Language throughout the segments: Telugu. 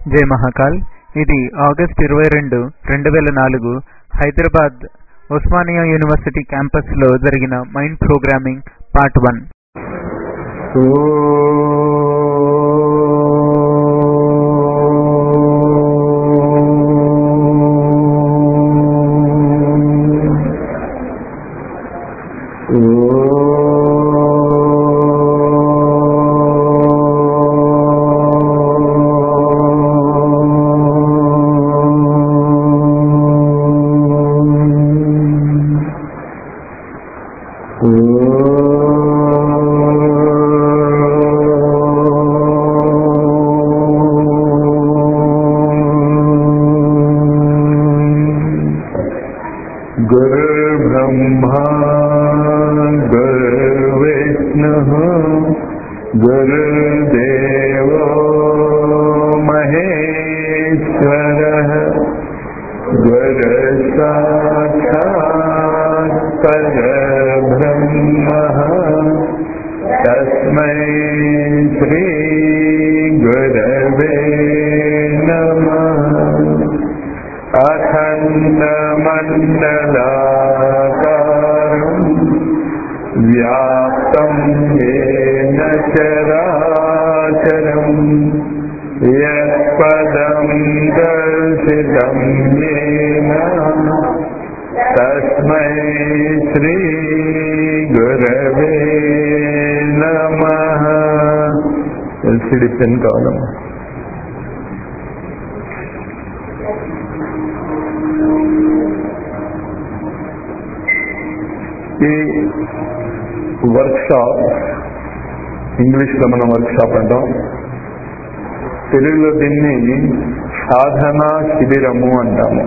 జై మహాకాల్ ఇది ఆగస్ట్ ఇరవై రెండు రెండు వేల నాలుగు హైదరాబాద్ ఉస్మానియా యూనివర్సిటీ క్యాంపస్ లో జరిగిన మైండ్ ప్రోగ్రామింగ్ పార్ట్ వన్ गुरुर्ब्रह्मा गुरुर्विष्णुः गुरुर्देवो महेश्वरः गुरुसाक्षात् परब्रह्मः तस्मै श्रीगुरवे नमः अखण्डमण्डलाकारम् व्याप्तं येन चराचरम् यत्पदं दर्शितं येन तस्मै श्रीगुरवे नमः ఎల్సిడి పెన్ కావాలమ్మా ఈ వర్క్ షాప్ ఇంగ్లీష్ లో మనం వర్క్ షాప్ అంటాం తెలుగులో దీన్ని సాధనా శిబిరము అంటాము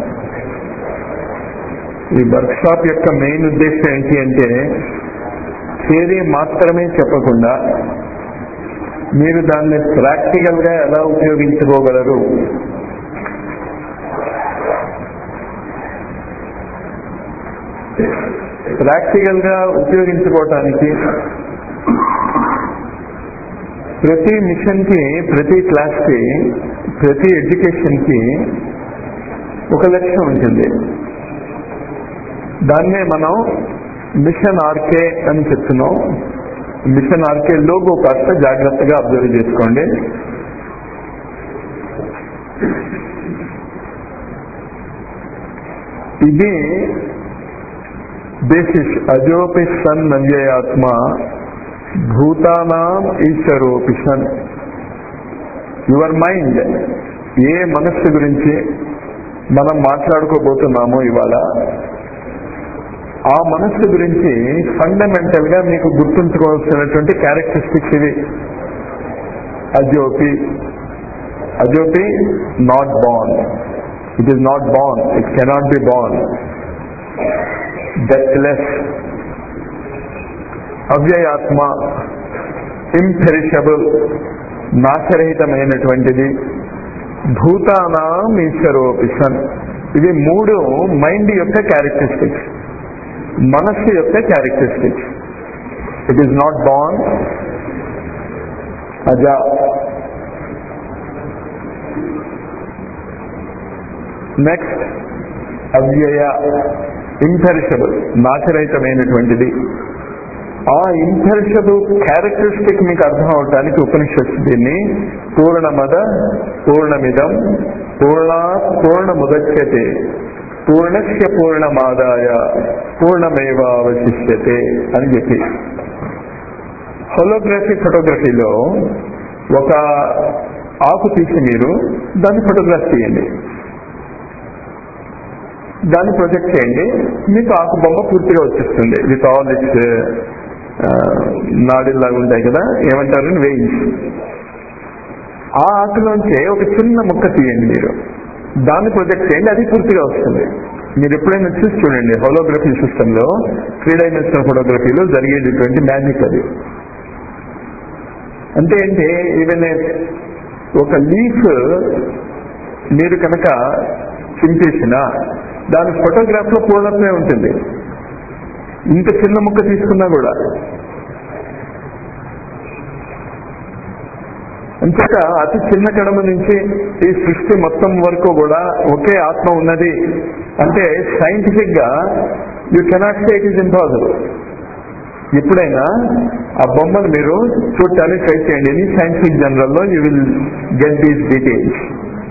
ఈ వర్క్ షాప్ యొక్క మెయిన్ ఉద్దేశం ఏంటి అంటే థియరీ మాత్రమే చెప్పకుండా మీరు దాన్ని ప్రాక్టికల్ గా ఎలా ఉపయోగించుకోగలరు ప్రాక్టికల్ గా ఉపయోగించుకోవటానికి ప్రతి మిషన్ కి ప్రతి క్లాస్ కి ప్రతి ఎడ్యుకేషన్ కి ఒక లక్ష్యం ఉంటుంది దాన్నే మనం మిషన్ ఆర్కే అని చెప్తున్నాం మిషన్ ఆర్కే లోగో కాస్త జాగ్రత్తగా అబ్జర్వ్ చేసుకోండి ఇది బేసిస్ అజోపి సన్ నంజయాత్మ భూతానాం ఈశ్వరోపి సన్ యువర్ మైండ్ ఏ మనస్సు గురించి మనం మాట్లాడుకోబోతున్నామో ఇవాళ ఆ మనస్సు గురించి ఫండమెంటల్ గా మీకు గుర్తుంచుకోవాల్సినటువంటి క్యారెక్టరిస్టిక్స్ ఇవి అజోపి అజోపి not born it is not born it cannot be born deathless అవ్యయాత్మ ఇంపెరిషబుల్ నాశరహితమైనటువంటిది భూతానాం ఈశ్వరోపిషన్ ఇవి మూడు మైండ్ యొక్క క్యారెక్టరిస్టిక్స్ మనస్సు యొక్క characteristics it is not born అజ నెక్స్ట్ అవ్యయ ఇంపెరిషబుల్ నాశరహితమైనటువంటిది ఆ ఇంపెరిషబుల్ క్యారెక్టరిస్టిక్ మీకు అర్థం అవటానికి ఉపనిషత్తు దీన్ని పూర్ణమద పూర్ణమిదం పూర్ణ పూర్ణముదచ్యతే పూర్ణస్య పూర్ణమాదాయ పూర్ణమేవ అవశిష్యతే అని చెప్పి హోలోగ్రఫీ ఫోటోగ్రఫీలో ఒక ఆకు తీసి మీరు దాన్ని ఫోటోగ్రాఫ్ చేయండి దాన్ని ప్రొజెక్ట్ చేయండి మీకు ఆకు బొమ్మ పూర్తిగా వచ్చేస్తుంది విత్ ఆల్ ఇట్స్ నాడిల్లాగా ఉంటాయి కదా ఏమంటారు వెయిన్స్ ఆ ఆకులోంచి ఒక చిన్న ముక్క తీయండి మీరు దాన్ని ప్రొజెక్ట్ చేయండి అది పూర్తిగా వస్తుంది మీరు ఎప్పుడైనా చూసి చూడండి హోలోగ్రఫీ సిస్టమ్ లో త్రీ డైమెన్షనల్ ఫోటోగ్రఫీలో జరిగేటటువంటి మ్యాజిక్ అది అంటే ఏంటి ఈవెన్ ఒక లీఫ్ మీరు కనుక చింపేసిన దాని ఫోటోగ్రాఫ్ లో పూర్ణత్వమే ఉంటుంది ఇంత చిన్న ముక్క తీసుకున్నా కూడా అంచేత అతి చిన్న కడమ నుంచి ఈ సృష్టి మొత్తం వరకు కూడా ఒకే ఆత్మ ఉన్నది అంటే సైంటిఫిక్ గా you cannot say it is impossible ఎప్పుడైనా ఆ బొమ్మను మీరు చూడటానికి ట్రై చేయండి ఎనీ సైంటిఫిక్ జనరల్లో you will get these details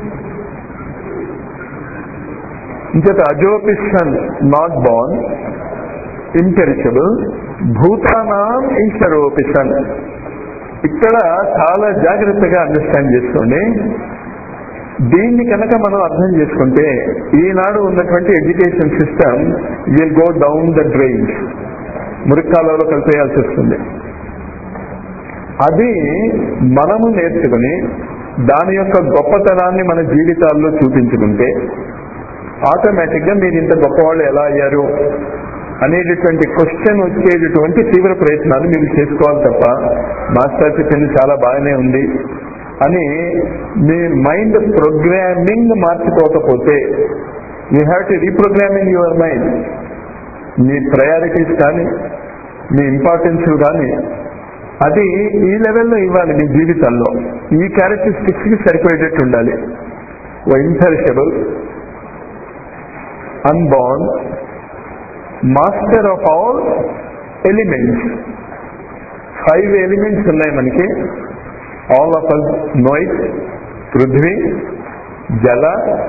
ఇంచేత అజోపిషన్ నాట్ బాన్ ఇంపెరిషబుల్ భూతానాం ఈశ్వరోపిషన్ ఇక్కడ చాలా జాగ్రత్తగా అండర్స్టాండ్ చేసుకోండి దీన్ని కనుక మనం అర్థం చేసుకుంటే ఈనాడు ఉన్నటువంటి education system will go down the drain మురికాలలో కలిపేయాల్సి వస్తుంది అది మనము నేర్చుకుని దాని యొక్క గొప్పతనాన్ని మన జీవితాల్లో చూపించుకుంటే ఆటోమేటిక్ గా మీరు ఇంత గొప్పవాళ్ళు ఎలా అయ్యారు అనేటటువంటి క్వశ్చన్ వచ్చేటటువంటి తీవ్ర ప్రయత్నాలు మీరు చేసుకోవాలి తప్ప మాస్టర్ చెప్పింది చాలా బాగానే ఉంది అని మీ మైండ్ ప్రోగ్రామింగ్ మార్చుకోకపోతే you have to reprogramming your mind మీ ప్రయారిటీస్ కానీ మీ ఇంపార్టెన్స్ కానీ అది ఈ లెవెల్లో ఇవ్వాలి మీ జీవితంలో ఈ క్యారెక్టరిస్టిక్స్ కి సరిపోయేటట్టు ఉండాలి ఓ imperishable unborn master of all elements five elements ఉన్నాయి మనకి all of us know it పృథ్వీ జల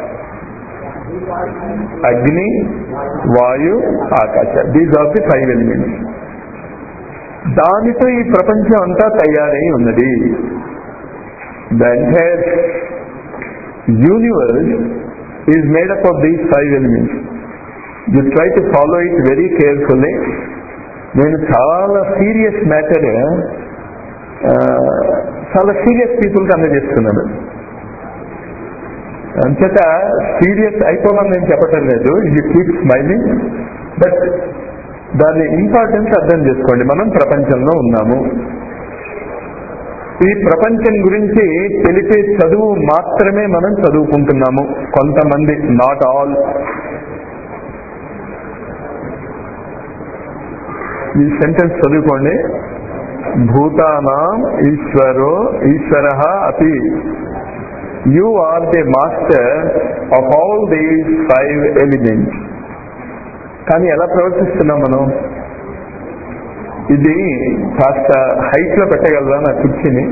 అగ్ని వాయు ఆకాశ these are the five elements దానితో ఈ ప్రపంచం అంతా తయారై ఉన్నది the entire universe is made up of these five elements you try to follow it very carefully నేను చాలా సీరియస్ మ్యాటర్ చాలా సీరియస్ పీపుల్కి అందజేస్తున్నాను అంచేత సీరియస్ అయిపోమని నేను చెప్పటం లేదు యూ కీప్ స్మైలింగ్ బట్ దాని ఇంపార్టెన్స్ అర్థం చేసుకోండి మనం ప్రపంచంలో ఉన్నాము ఈ ప్రపంచం గురించి తెలిపే చదువు మాత్రమే మనం చదువుకుంటున్నాము కొంతమంది నాట్ ఆల్ ఈ సెంటెన్స్ చదువుకోండి భూతానాం ఈశ్వరో ఈశ్వర అపి you are the master of all these five elements కానీ ఎలా ప్రవర్తిస్తున్నాం మనం ఇది కాస్త హైట్ లో పెట్టగలరా నా కుర్చీని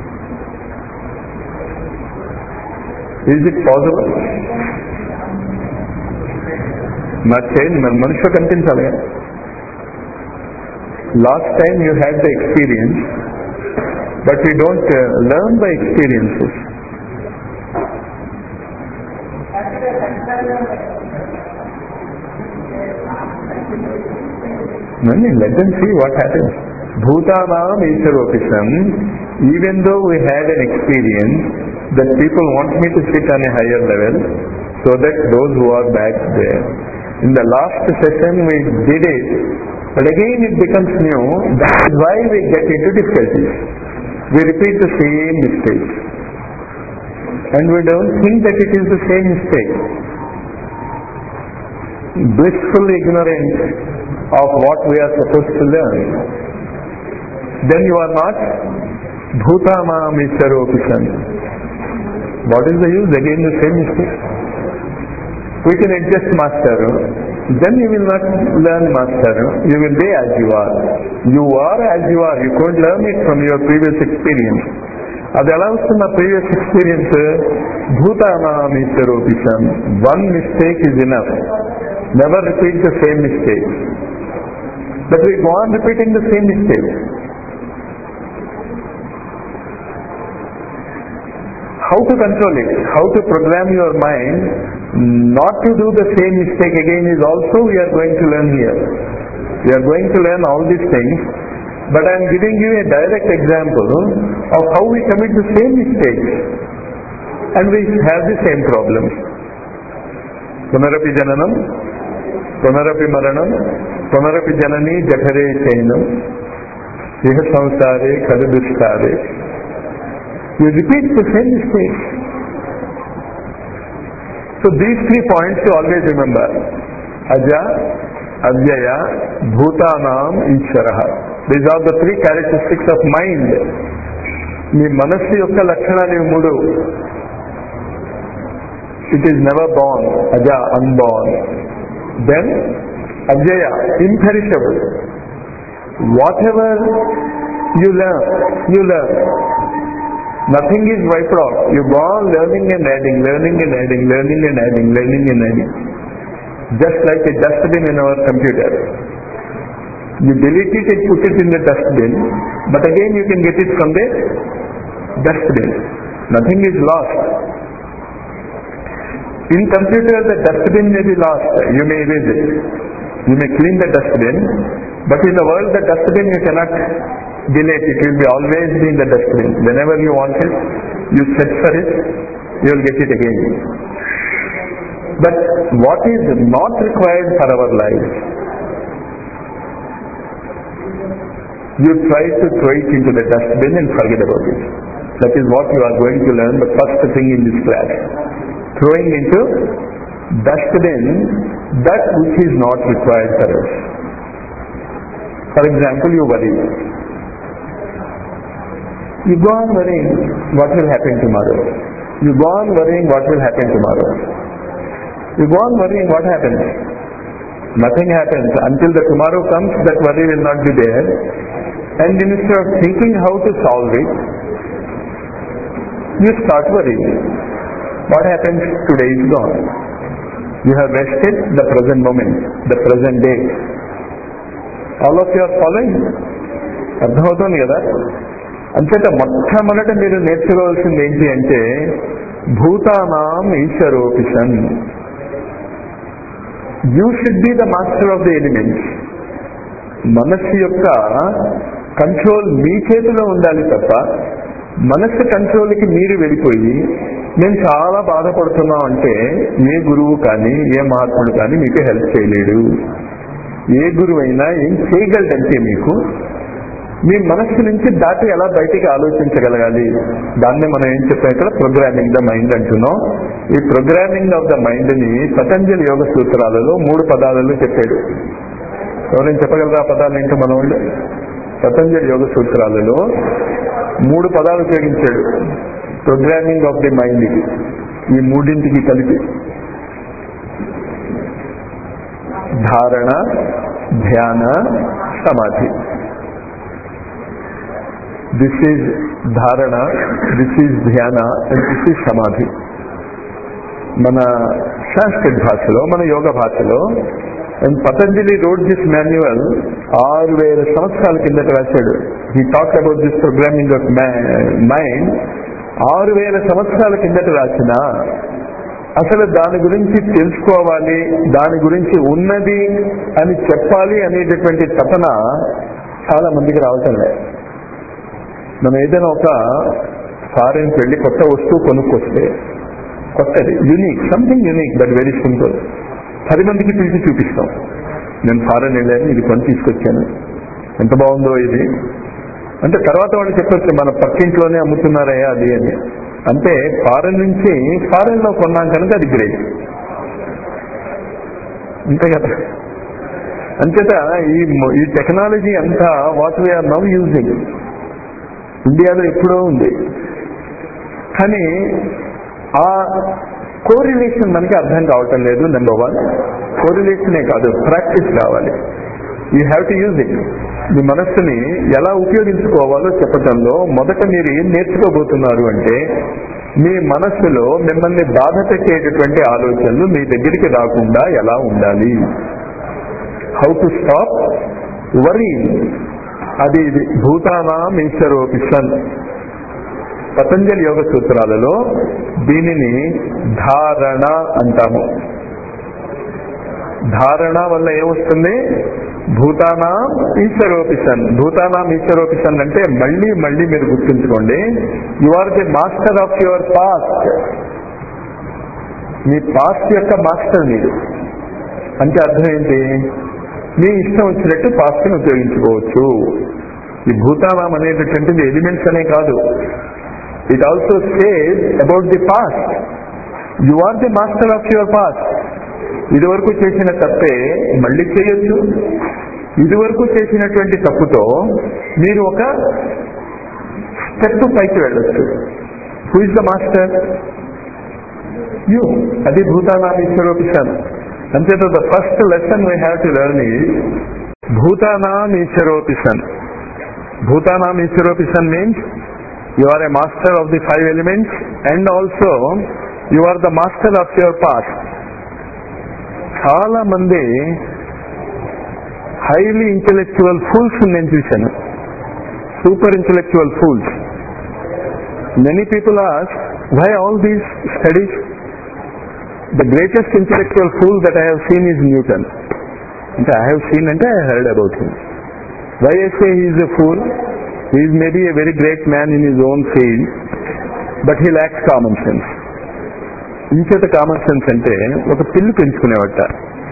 ఈజ్ ఇట్ పాసిబుల్ నాకు చేయండి మన మనిషిలో కనిపించాలి కదా last time you had the experience but you don't learn by experiences let them see what happens. Bhutanam Isharopisam, even though we had an experience that people want me to sit on a higher level, so that those who are back there. In the last session we did it, but again it becomes new, that is why we get into difficulties. We repeat the same mistakes. And we don't think that it is the same mistake. Blissful ignorance of what we are supposed to learn. Then you are not Bhutamam Isharopishan. What is the use? Again the same mistake. We can adjust master. Then you will not learn master. You will be as you are. You are as you are. You couldn't learn it from your previous experience. అది ఎలా వస్తున్న ప్రీవియస్ ఎక్స్పీరియన్స్ భూతానాం ఈశ్వరోపిషన్ one mistake is enough never repeat the same mistake But we go on repeating the same mistake. How to control it? How to program your mind not to do the same mistake again is also we are going to learn here. We are going to learn all these things, but I am giving you a direct example of how we commit the same mistakes and we have the same problems. పునరపి జననం పునరపి మరణం పునరపి జనని జఠరే చైనం ఇహ సంసారే కలు దుష్టారే you repeat the same mistake so these three points you always remember అజ అవ్యయ భూతానాం ఈశ్వర these are the three characteristics of mind మీ మనస్సు యొక్క లక్షణాలు ఇవి మూడు ఇట్ ఈస్ నెవర్ బాన్ అజ అన్బాన్ దెన్ అజయ imperishable whatever you learn you learn Nothing is wiped off. You go on learning and adding, learning and adding, learning and adding, learning and adding. Just like a dustbin in our computer. You delete it and put it in the dustbin, but again you can get it from the dustbin. Nothing is lost. In computer, the dustbin may be lost. You may erase it. You may clean the dustbin, but in the world, the dustbin you cannot delete. It will be always be in the dustbin. Whenever you want it, you search for it, you will get it again. But what is not required for our life, you try to throw it into the dustbin and forget about it. That is what you are going to learn the first thing in this class. Throwing into dustbin that which is not required for us. For example, you worry. You go on worrying what will happen tomorrow. You go on worrying what will happen tomorrow. You go on worrying what happens. Nothing happens. Until the tomorrow comes, that worry will not be there. And instead of thinking how to solve it, you start worrying. What happens today is gone. You have rested the present moment, the present day. All of you are following? అర్థమవుతుంది కదా అంచేత మొట్టమొదట మీరు నేర్చుకోవాల్సింది ఏంటి అంటే భూతానాం ఈశ్వరోపిషన్ you should be the master of the elements మనస్సు యొక్క కంట్రోల్ మీ చేతిలో ఉండాలి తప్ప మనస్సు కంట్రోల్కి మీరు వెళ్ళిపోయి మేము చాలా బాధపడుతున్నాం అంటే ఏ గురువు కానీ ఏ మహాత్ముడు కానీ మీకు హెల్ప్ చేయలేడు ఏ గురువు అయినా ఏం చేయగలడంటే మీకు మీ మనస్సు నుంచి దాటి ఎలా బయటికి ఆలోచించగలగాలి దాన్ని మనం ఏం చెప్పాం ఇక్కడ ప్రోగ్రామింగ్ ద మైండ్ అంటున్నాం ఈ ప్రోగ్రామింగ్ ఆఫ్ ద మైండ్ ని పతంజలి యోగ సూత్రాలలో మూడు పదాలలో చెప్పాడు ఎవరైనా చెప్పగలరా ఆ పదాలు ఏంటో మన వాళ్ళు పతంజలి యోగ సూత్రాలలో మూడు పదాలు ఉపయోగించాడు ప్రోగ్రామింగ్ ఆఫ్ ది మైండ్ కి ఈ మూడింటికి కలిపి ధారణ ధ్యాన సమాధి దిస్ ఈజ్ ధారణ దిస్ ఈజ్ ధ్యాన అండ్ దిస్ ఈజ్ సమాధి మన సాంస్క్రిట్ భాషలో మన యోగ భాషలో and Patanjali wrote this manual ఆరు వేల సంవత్సరాల కిందట రాశాడు he talk about this programming of mind ఆరు వేల సంవత్సరాల కిందట రాసిన అసలు దాని గురించి తెలుసుకోవాలి దాని గురించి ఉన్నది అని చెప్పాలి అనేటటువంటి తపన చాలా మందికి రావటం లేదు మనం ఏదైనా ఒక ఫారెన్కి వెళ్ళి కొత్త వస్తువు కొనుక్కొస్తే కొత్తది unique something unique but very simple పది మందికి పిలిచి చూపిస్తాం నేను ఫారెన్ వెళ్ళాను ఇది కొని తీసుకొచ్చాను ఎంత బాగుందో ఇది అంటే తర్వాత వాళ్ళు చెప్పొచ్చు మన పక్కింట్లోనే అమ్ముతున్నారయ్యా అది అని అంటే ఫారెన్ నుంచి ఫారెన్ లో కొన్నాం కనుక అది గ్రేట్ అంతే కదా అంచేత ఈ ఈ టెక్నాలజీ అంతా వాట్ వీఆర్ నవ్ యూజింగ్ ఇండియాలో ఎప్పుడో ఉంది కానీ ఆ కోరిలేషన్ మనకి అర్థం కావటం లేదు నెంబర్ వన్ కోరిలేషనే కాదు ప్రాక్టీస్ కావాలి you have to use it మీ మనస్సుని ఎలా ఉపయోగించుకోవాలో చెప్పటంలో మొదట మీరు ఏం నేర్చుకోబోతున్నారు అంటే మీ మనస్సులో మిమ్మల్ని బాధ పెట్టేటటువంటి ఆలోచనలు మీ దగ్గరికి రాకుండా ఎలా ఉండాలి హౌ టు స్టాప్ వరీ అది ఇది భూతానాం ఈశ్వరోపిషన్ పతంజలి యోగ సూత్రాలలో దీనిని ధారణ అంటాము ధారణ వల్ల ఏమొస్తుంది భూతానాం ఈశ్వరోపిషన్ భూతానాం ఈశ్వరోపిషన్ అంటే మళ్ళీ మళ్ళీ మీరు గుర్తుంచుకోండి you are the master of your past మీ పాస్ట్ యొక్క మాస్టర్ మీరు అంటే అర్థం ఏంటి మీ ఇష్టం వచ్చినట్టు పాస్ట్ ని ఉపయోగించుకోవచ్చు ఈ భూతానాం అనేటటువంటిది ఎలిమెంట్స్ అనే కాదు it also says about the past you are the master of your past ఇదివరకు చేసిన తప్పే మళ్ళీ చేయొచ్చు ఇదివరకు చేసినటువంటి తప్పుతో మీరు ఒక స్టెప్ పైకి వెళ్ళొచ్చు who is the master you అది భూతానామీశ్వరోపిషన్ అంతేత the first lesson we have to learn ఈ భూతానామీశ్వరోపిషన్ భూతానామీశ్వరోపిషన్ means you are a master of the five elements and also you are the master of your past చాలా మంది హైలీ ఇంటెలెక్చువల్ ఫూల్స్ నేను చూశాను super intellectual fools many people are why all these studies the greatest intellectual fool that I have seen is Newton అంటే ఐ హావ్ సీన్ అంటే I heard about him why I say he's a fool he's maybe a very great man in his own field but he lacks common sense ఇంచేత కామన్ సెన్స్ అంటే ఒక పిల్లి పెంచుకునేవట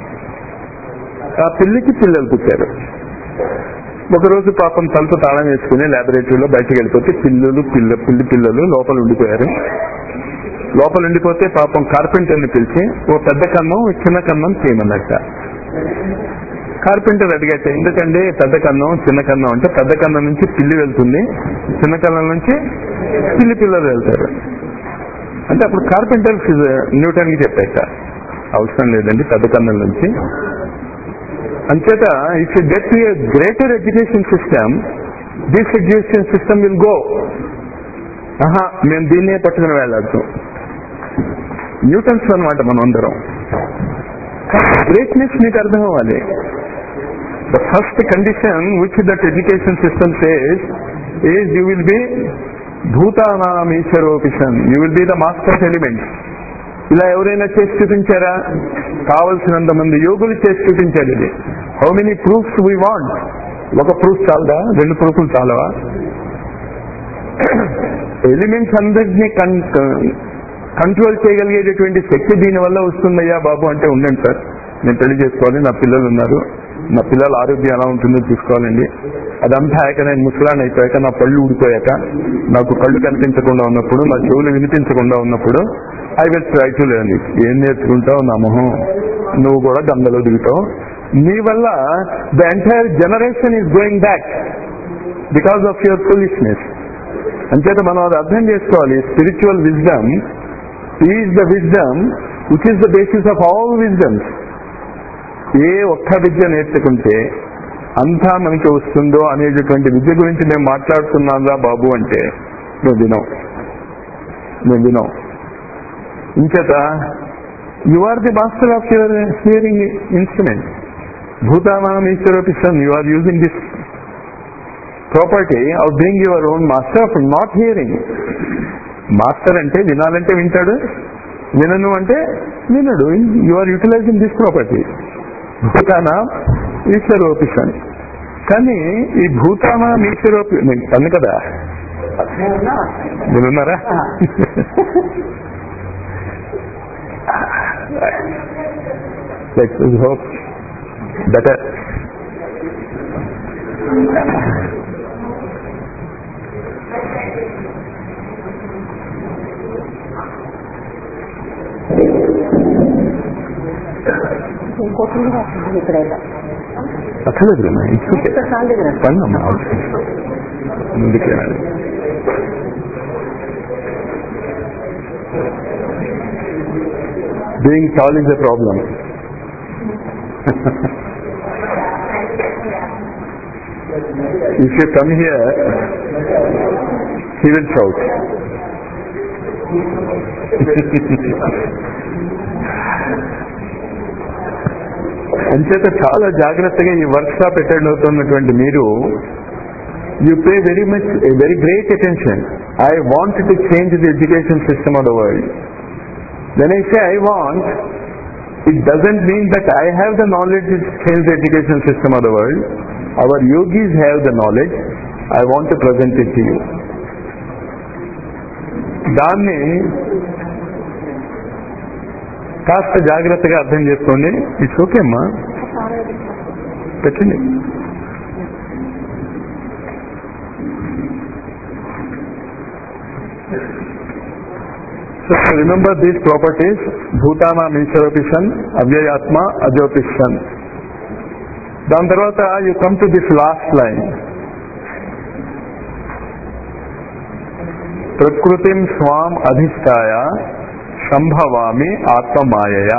ఆ పిల్లికి పిల్లలు పుట్టారు ఒకరోజు పాపం తలుపు తాళం వేసుకుని లాబొరేటరీలో బయటకు వెళ్ళిపోతే పిల్లలు పిల్ల పిల్లి పిల్లలు లోపల ఉండిపోయారు లోపల ఉండిపోతే పాపం కార్పెంటర్ని పిలిచి ఓ పెద్ద కన్నం ఓ చిన్న కన్నం చేయమన్నట్ట కార్పెంటర్ అడిగట ఎందుకంటే పెద్ద కన్నం చిన్న కన్నం అంటే పెద్ద కన్నం నుంచి పిల్లి వెళ్తుంది చిన్న కన్నం నుంచి పిల్లి పిల్లలు వెళ్తారు అంటే అప్పుడు కార్పెంటర్ న్యూటన్ కి చెప్పాక అవసరం లేదండి పెద్ద కన్నం నుంచి అంచేత if you get to greater education system this education system will go ఆహా మేము దీన్నే పట్టుకుని వెళ్ళొద్దు న్యూటన్స్ అనమాట మనం అందరం గ్రేట్నెస్ మీకు అర్థం అవ్వాలి the first condition which that education system says is you will be భూతానామీశ్వరోపిషన్ you will be the master of elements ఇలా ఎవరైనా చేసి చూపించారా కావలసినంత మంది యోగులు చేసి చూపించారు ఇది how many proofs we want ఒక ప్రూఫ్ చాలదా రెండు ప్రూఫ్లు చాలవా ఎలిమెంట్స్ అందరినీ కంట్రోల్ చేయగలిగేటటువంటి శక్తి దీని వల్ల వస్తుందయ్యా బాబు అంటే ఉండండి సార్ నేను పెళ్లి చేసుకోవాలి నా పిల్లలు ఉన్నారు నా పిల్లల ఆరోగ్యం ఎలా ఉంటుందో చూసుకోవాలండి అదంతా అయ్యాక నేను ముసలాన్ని అయిపోయాక నా పళ్ళు ఊడిపోయాక నాకు కళ్ళు కనిపించకుండా ఉన్నప్పుడు నా చెవులు వినిపించకుండా ఉన్నప్పుడు I will try to learn it ఏం నేర్చుకుంటావు నా మొహం నువ్వు కూడా గంగలో దిగుతావు నీ వల్ల the entire generation is going back because of your foolishness అంచేత మనం అది అర్థం చేసుకోవాలి spiritual wisdom is the wisdom which is the basis of all wisdoms ఏ ఒక్క విద్య నేర్చుకుంటే అంతా మనకి వస్తుందో అనేటటువంటి విద్య గురించి మేము మాట్లాడుతున్నాంరా బాబు అంటే నువ్వు వినవు నువ్వు వినవు ఇంచేత you are the master of your hearing instrument భూతానాం ఈశ్వరోపిషన్ you are using this property of being your own master of not hearing master అంటే వినాలంటే వింటాడు వినను అంటే వినడు you are utilizing this property భూతాన ఈశ్వరోపిషన్ కానీ ఈ భూతాన ఈశ్వరోపి నేను అన్ను కదా మీరున్నారా లెట్స్ హోప్ బెటర్ ఇంకోటి ఇక్కడైనా అక్కర్లేదు కదా ఇట్స్ ఓకే పన్నమ్మా ముందుకు వెళ్ళాలి Being tall is a problem. if you come here, he will shout. అంచేత చాలా జాగ్రత్తగా ఈ వర్క్ షాప్ అటెండ్ అవుతున్నటువంటి మీరు you pay very much very great attention I want to change the education system of the world when I say I want it doesn't mean that I have the knowledge to change the education system of the world. Our yogis have the knowledge. I want to present it to you. దాన్ని కాస్త జాగ్రత్తగా అర్థం చేసుకోండి ఇట్స్ ఓకే అమ్మా పెట్టండి So remember these properties, భూతాన ఈశ్వరోపిషన్ అవ్యయాత్మ అజోపిషన్ దాని తర్వాత you come to this last line ప్రకృతిం స్వాం అధిష్టాయ సంభవామి ఆత్మమాయయ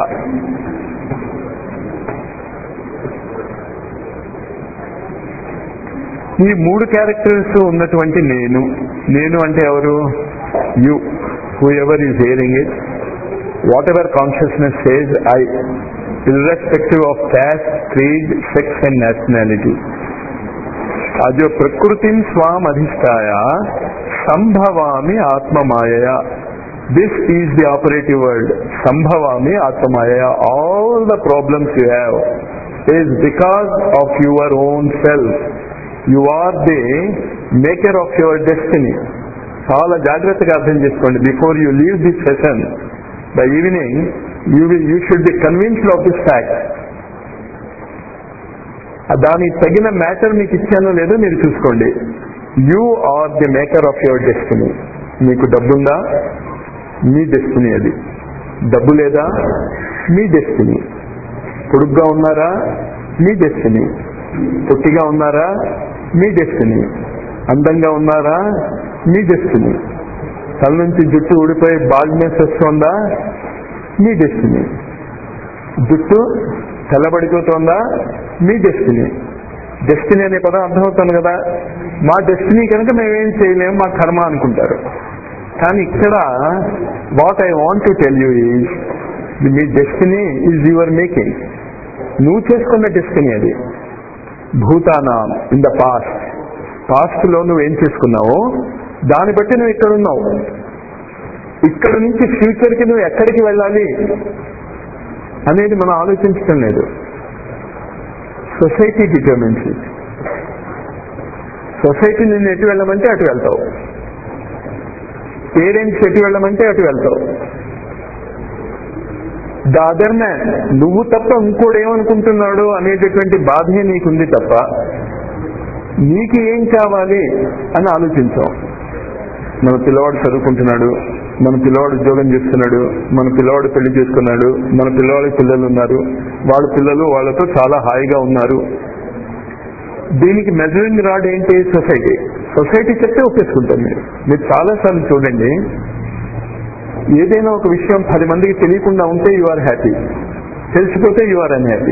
ఈ మూడు క్యారెక్టర్స్ ఉన్నటువంటి నేను నేను అంటే ఎవరు you whoever is hearing it whatever consciousness says I irrespective of caste, creed, sex and nationality. అజో ప్రకృతిం స్వాం అధిష్టాయ సంభవామి ఆత్మమాయ this is the operative word సంభవామి ఆత్మమాయ all the problems you have is because of your own self you are the maker of your destiny చాలా జాగ్రత్తగా అర్థం చేసుకోండి before you leave this session by evening you will you should be convinced of this fact దానికి తగిన మ్యాటర్ మీకు ఇచ్చానో లేదో మీరు చూసుకోండి you are the maker of your destiny మీకు డబ్బుందా మీ డెస్టినీ అది డబ్బు లేదా మీ డెస్టినీ పొడుగ్గా ఉన్నారా మీ డెస్టినీ పొట్టిగా ఉన్నారా మీ డెస్టినీ అందంగా ఉన్నారా మీ డెస్టినీ తల నుంచి జుట్టు ఊడిపోయి బాల్డ్నెస్ వస్తుందా మీ డెస్టినీ జుట్టు తెల్లబడిపోతుందా మీ డెస్టినీ డెస్టినీ అనే పదం అర్థమవుతుంది కదా మా డెస్టినీ కనుక మేమేం చేయలేము మా కర్మ అనుకుంటారు కానీ ఇక్కడ what I want to tell you is మీ డెస్టినీ ఈజ్ యువర్ మేకింగ్ నువ్వు చేసుకున్న డెస్టినీ అది భూతానాం ఇన్ ద పాస్ట్ పాస్ట్ లో నువ్వు ఏం చేసుకున్నావో దాన్ని బట్టి నువ్వు ఇక్కడ ఉన్నావు ఇక్కడ నుంచి ఫ్యూచర్ కి నువ్వు ఎక్కడికి వెళ్ళాలి అనేది మనం ఆలోచించడం లేదు సొసైటీ డిటర్మిన్స్ ఇట్ సొసైటీ నిన్ను ఎటు వెళ్ళమంటే అటు వెళ్తావు పేరెంట్స్ ఎటు వెళ్ళమంటే అటు వెళ్తావు ద అదర్ మ్యాన్ నువ్వు తప్ప ఇంకోడు ఏమనుకుంటున్నాడు అనేటటువంటి బాధే నీకుంది తప్ప నీకు ఏం కావాలి అని ఆలోచించాం మన పిల్లవాడు చదువుకుంటున్నాడు మన పిల్లవాడు ఉద్యోగం చేస్తున్నాడు మన పిల్లవాడు పెళ్లి చేసుకున్నాడు మన పిల్లవాడి పిల్లలు ఉన్నారు వాళ్ళ పిల్లలు వాళ్ళతో చాలా హాయిగా ఉన్నారు దీనికి మెజరింగ్ రాడ్ ఏంటి సొసైటీ సొసైటీ చెప్తే ఒప్పేసుకుంటాం మీరు మీరు చాలాసార్లు చూడండి ఏదైనా ఒక విషయం పది మందికి తెలియకుండా ఉంటే యు ఆర్ హ్యాపీ తెలిసిపోతే యు ఆర్ అన్హ్యాపీ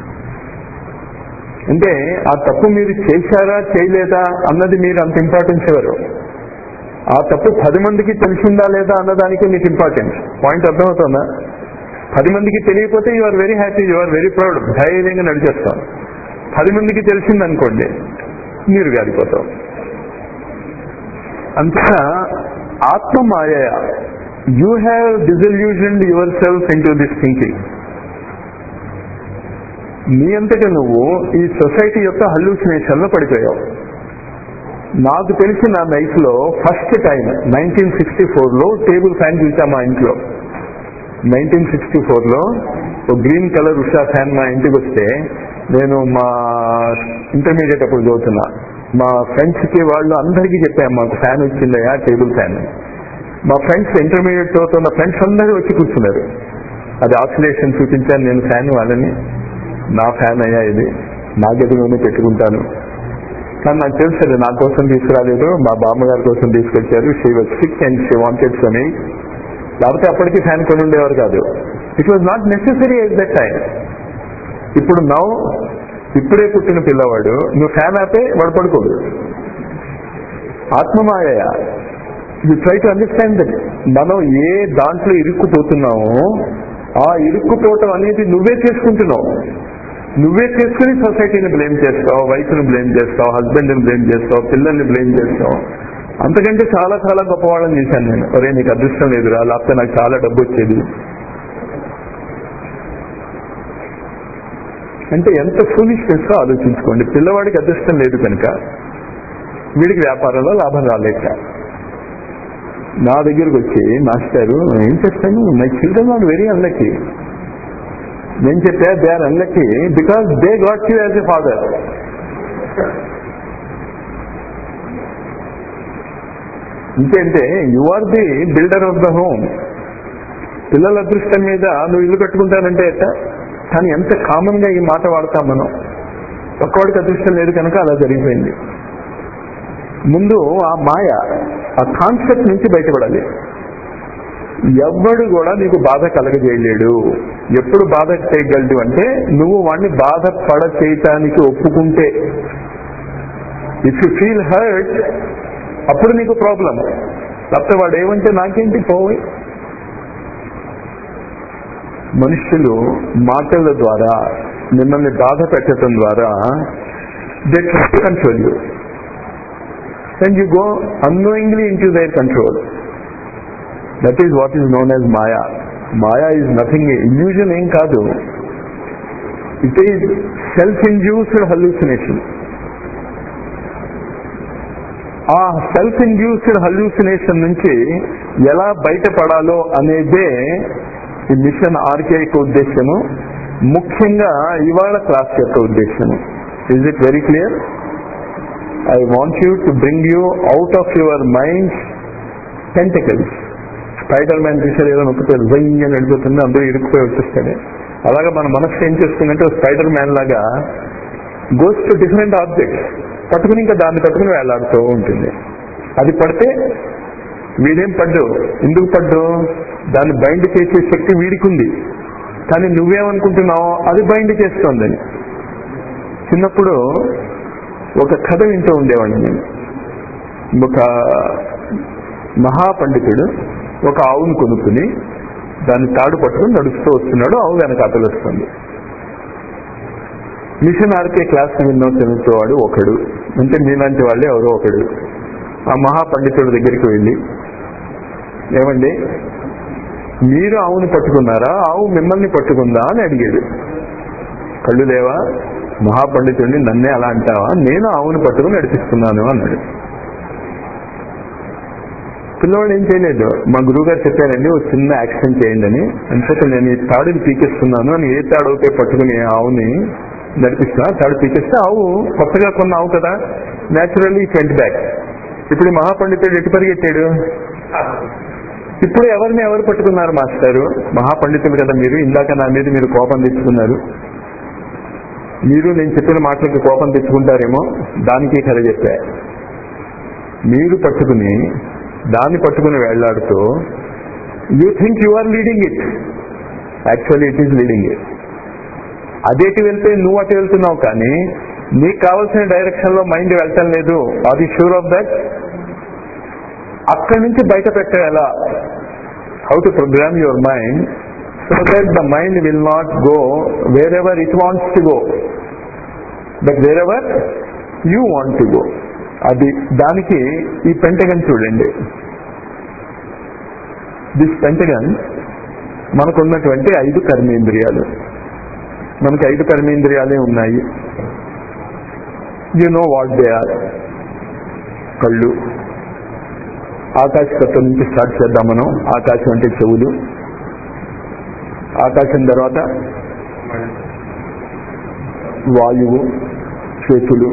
అంటే ఆ తప్పు మీరు చేశారా చేయలేదా అన్నది మీరు అంత ఇంపార్టెన్స్ ఎవరు ఆ తప్పు పది మందికి తెలిసిందా లేదా అన్నదానికి మీకు ఇంపార్టెన్స్ పాయింట్ అర్థమవుతుందా పది మందికి తెలియకపోతే you are very happy you are very proud ధైర్యంగా నడిచేస్తాం పది మందికి తెలిసిందనుకోండి మీరు గారిపోతాం అంతేనా ఆత్మమాయ you have disillusion yourself into this thinking నీ అంతటా నువ్వు ఈ సొసైటీ యొక్క హల్యూసినేషన్ లో పడిపోయావు నాకు తెలిసి నా లైఫ్ లో first time nineteen sixty four లో టేబుల్ ఫ్యాన్ చూసా మా ఇంట్లో నైన్టీన్ సిక్స్టీ ఫోర్ లో ఒక గ్రీన్ కలర్ ఉషా ఫ్యాన్ మా ఇంటికి వస్తే నేను మా ఇంటర్మీడియట్ అప్పుడు చదువుతున్నా మా ఫ్రెండ్స్ కి వాళ్ళు అందరికీ చెప్పాను మాకు ఫ్యాన్ వచ్చిందయ్యా టేబుల్ ఫ్యాన్ మా ఫ్రెండ్స్ ఇంటర్మీడియట్ చదువుతున్న ఫ్రెండ్స్ అందరూ వచ్చి కూర్చున్నారు అది ఆక్సిలేషన్ చూపించాను నేను ఫ్యాన్ వాళ్ళని నా ఫ్యాన్ అయ్యా ఇది నా గదిలోనే పెట్టుకుంటాను కానీ నాకు తెలుసు అది నా కోసం తీసుకురాలేదు మా బామ్మగారి కోసం తీసుకొచ్చారు she was sick and she wanted some లేకపోతే అప్పటికి ఫ్యాన్ కొని ఉండేవారు కాదు it was not necessary at that time ఇప్పుడు నౌ ఇప్పుడే పుట్టిన పిల్లవాడు నువ్వు ఫ్యాన్ ఆపే వాడు పడుకోడు ఆత్మమాయ you try to understand that మనం ఏ దాంట్లో ఇరుక్కుపోతున్నామో ఆ ఇరుక్కుపోవటం అనేది నువ్వే చేసుకుంటున్నావు నువ్వే చేసుకుని సొసైటీని బ్లేమ్ చేస్తావు వైఫ్ని బ్లేమ్ చేస్తావు హస్బెండ్ని బ్లేమ్ చేస్తావు పిల్లల్ని బ్లేమ్ చేస్తావు అంతకంటే చాలా చాలా గొప్ప వాళ్ళని చేశాను నేను ఒరే నీకు అదృష్టం లేదురా లేకపోతే నాకు చాలా డబ్బు వచ్చేది అంటే ఎంత ఫూలిష్నెస్ ఆలోచించుకోండి పిల్లవాడికి అదృష్టం లేదు కనుక వీడికి వ్యాపారంలో లాభం రాలేక నా దగ్గరకు వచ్చి మాస్టారు ఏం చెప్తాను my children are very unlucky నేను చెప్పా they are unlucky because they got you as a father ఇంకేంటే you are the builder of the home పిల్లల అదృష్టం మీద నువ్వు ఇల్లు కట్టుకుంటానంటే ఎట్ట కానీ ఎంత కామన్ గా ఈ మాట వాడతాం మనం ఒక్కవాడికి అదృష్టం లేదు కనుక అలా జరిగిపోయింది ముందు ఆ మాయ ఆ కాన్సెప్ట్ నుంచి బయటపడాలి ఎవ్వడు కూడా నీకు బాధ కలగజేయలేడు ఎప్పుడు బాధ చేయగలడు అంటే నువ్వు వాడిని బాధపడ చేయటానికి ఒప్పుకుంటే ఇఫ్ యు ఫీల్ హర్ట్ అప్పుడు నీకు ప్రాబ్లం లేకపోతే వాడు ఏమంటే నాకేంటి పోయి మనుషులు మాటల ద్వారా మిమ్మల్ని బాధ పెట్టడం ద్వారా they control you and you go annoyingly into their control that is what is known as maya maya is nothing illusion ఏం కాదు it is self induced hallucination ఆ సెల్ఫ్ ఇండ్యూస్డ్ హల్యూసినేషన్ నుంచి ఎలా బయటపడాలో అనేదే ఈ మిషన్ ఆర్కే యొక్క ఉద్దేశము ముఖ్యంగా ఇవాళ క్లాస్ యొక్క ఉద్దేశము is it very clear I want you to bring you out of your mind tentacles spider man చూసారు ఏదో నొక్కితే జై అని వెళ్ళిపోతుంది అందరూ ఇరుక్కుపోయి వచ్చేస్తాడు అలాగా మన మనస్సు ఏం చేస్తుందంటే స్పైడర్ మ్యాన్ లాగా గోస్ టు డిఫరెంట్ ఆబ్జెక్ట్స్ పట్టుకుని ఇంకా దాన్ని పట్టుకుని వేలాడుతూ ఉంటుంది అది పడితే వీడేం పడ్డు ఎందుకు పడ్డు దాన్ని బైండ్ చేసే శక్తి వీడికి ఉంది కానీ నువ్వేమనుకుంటున్నావు అది బైండ్ చేస్తోందని చిన్నప్పుడు ఒక కథ వింటూ ఉండేవాడిని నేను ఒక మహాపండితుడు ఒక ఆవును కొనుక్కుని దాన్ని తాడు పట్టుకుని నడుస్తూ వస్తున్నాడు ఆవు వెనకాతలు వస్తుంది మిషన్ ఆర్కే క్లాస్ విన్నో చదువుతోవాడు ఒకడు అంటే మీలాంటి వాళ్ళే ఎవరో ఒకడు ఆ మహాపండితుడి దగ్గరికి వెళ్ళి ఏమండి మీరు ఆవుని పట్టుకున్నారా ఆవు మిమ్మల్ని పట్టుకుందా అని అడిగాడు కళ్ళు లేవా మహాపండితుడిని నన్నే అలా అంటావా నేను ఆవుని పట్టుకుని నడిపిస్తున్నాను అన్నాడు పిల్లవాడు ఏం చేయలేదు మా గురువు గారు చెప్పారండి ఒక చిన్న యాక్షన్ చేయండి అని అంచేత నేను ఈ తాడుని పీకిస్తున్నాను అని ఏ తాడు అయితే పట్టుకుని ఆవుని నడిపిస్తున్నా తాడు పీకిస్తే ఆవు కొత్తగా కొన్న ఆవు కదా న్యాచురల్లీ ఫ్రంట్ బ్యాక్ ఇప్పుడు ఈ మహాపండితుడు ఎటు పరిగెట్టాడు ఇప్పుడు ఎవరిని ఎవరు పట్టుకున్నారు మాస్టారు మహాపండితులు కదా మీరు ఇందాక నా మీద మీరు కోపం తెచ్చుకున్నారు మీరు నేను చెప్పిన మాటలకు కోపం తెచ్చుకుంటారేమో దానికి కథ చెప్పా మీరు పట్టుకుని దాన్ని పట్టుకుని వెళ్లాడుతూ you think you are leading it actually it is leading it అదేటి వెళ్తే నువ్వు అటు వెళ్తున్నావు కానీ నీకు కావాల్సిన డైరెక్షన్ లో మైండ్ వెళ్ళటం లేదు అది షూర్ ఆఫ్ దట్ అక్కడి నుంచి బయట పెట్టేలా how to program your mind so that the mind will not go wherever it wants to go but wherever you want to go అది దానికి ఈ పెంటగన్ చూడండి దిస్ పెంటగన్ మనకున్నటువంటి ఐదు కర్మేంద్రియాలు మనకి ఐదు కర్మేంద్రియాలే ఉన్నాయి you know what they are కళ్ళు ఆకాశతత్వం నుంచి స్టార్ట్ చేద్దాం మనం ఆకాశం అంటే చెవులు ఆకాశం తర్వాత వాయువు చేతులు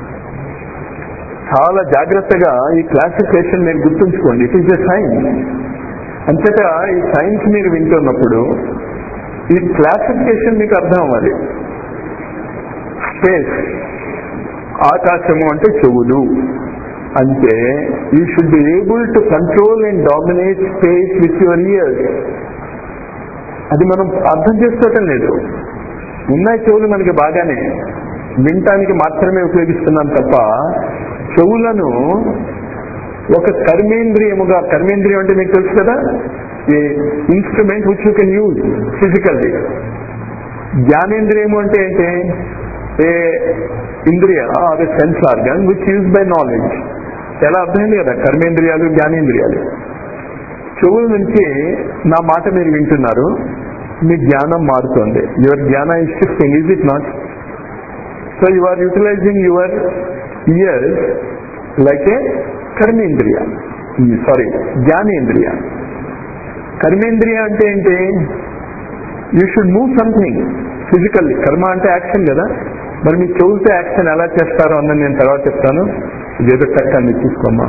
చాలా జాగ్రత్తగా ఈ క్లాసిఫికేషన్ మీరు గుర్తుంచుకోండి ఇట్ ఈస్ ఎ సైన్స్ అంతటా ఈ సైన్స్ మీరు వింటున్నప్పుడు ఈ క్లాసిఫికేషన్ మీకు అర్థం అవ్వాలి స్పేస్ ఆకాశము అంటే చెవులు అంటే you should be able to control and dominate space with your ears అది మనం అర్థం చేసుకోవటం లేదు ఉన్నాయి చెవులు మనకి బాగానే వినటానికి మాత్రమే ఉపయోగిస్తున్నాం తప్ప చెవులను ఒక కర్మేంద్రియముగా కర్మేంద్రియం అంటే మీకు తెలుసు కదా a instrument which you can use physically జ్ఞానేంద్రియము అంటే ఏంటి ఏ ఇంద్రియ అదే sense organ which use by knowledge ఎలా అర్థమైంది కదా కర్మేంద్రియాలు జ్ఞానేంద్రియాలు చెవుల నుంచి నా మాట మీరు వింటున్నారు మీ జ్ఞానం మారుతుంది యువర్ జ్ఞాన is shifting is it not so you are utilising your ears like a కర్మేంద్రియ సారీ జ్ఞానేంద్రియ కర్మేంద్రియ అంటే ఏంటి you should move something physically కర్మ అంటే యాక్షన్ కదా మరి మీ చెవులతో యాక్షన్ ఎలా చేస్తారో అన్నది నేను తర్వాత చెప్తాను ఇదేదో చట్టాన్ని తీసుకోమ్మా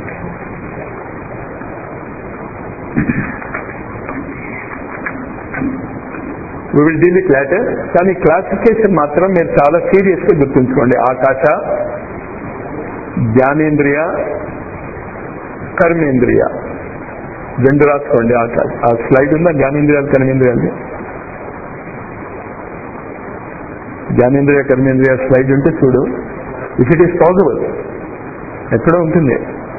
we will deal it later కానీ క్లాసిఫికేషన్ మాత్రం మీరు చాలా సీరియస్ గా గుర్తుంచుకోండి ఆకాశ జ్ఞానేంద్రియ కర్మేంద్రియ రెండు రాసుకోండి ఆ ఆ స్లైడ్ ఉందా జ్ఞానేంద్రియాలు కర్మేంద్రియాలు జ్ఞానేంద్రియ కర్మేంద్రియ స్లైడ్ ఉంటే చూడు ఇఫ్ ఇట్ ఈస్ పాసిబుల్ ఎక్కడో ఉంటుంది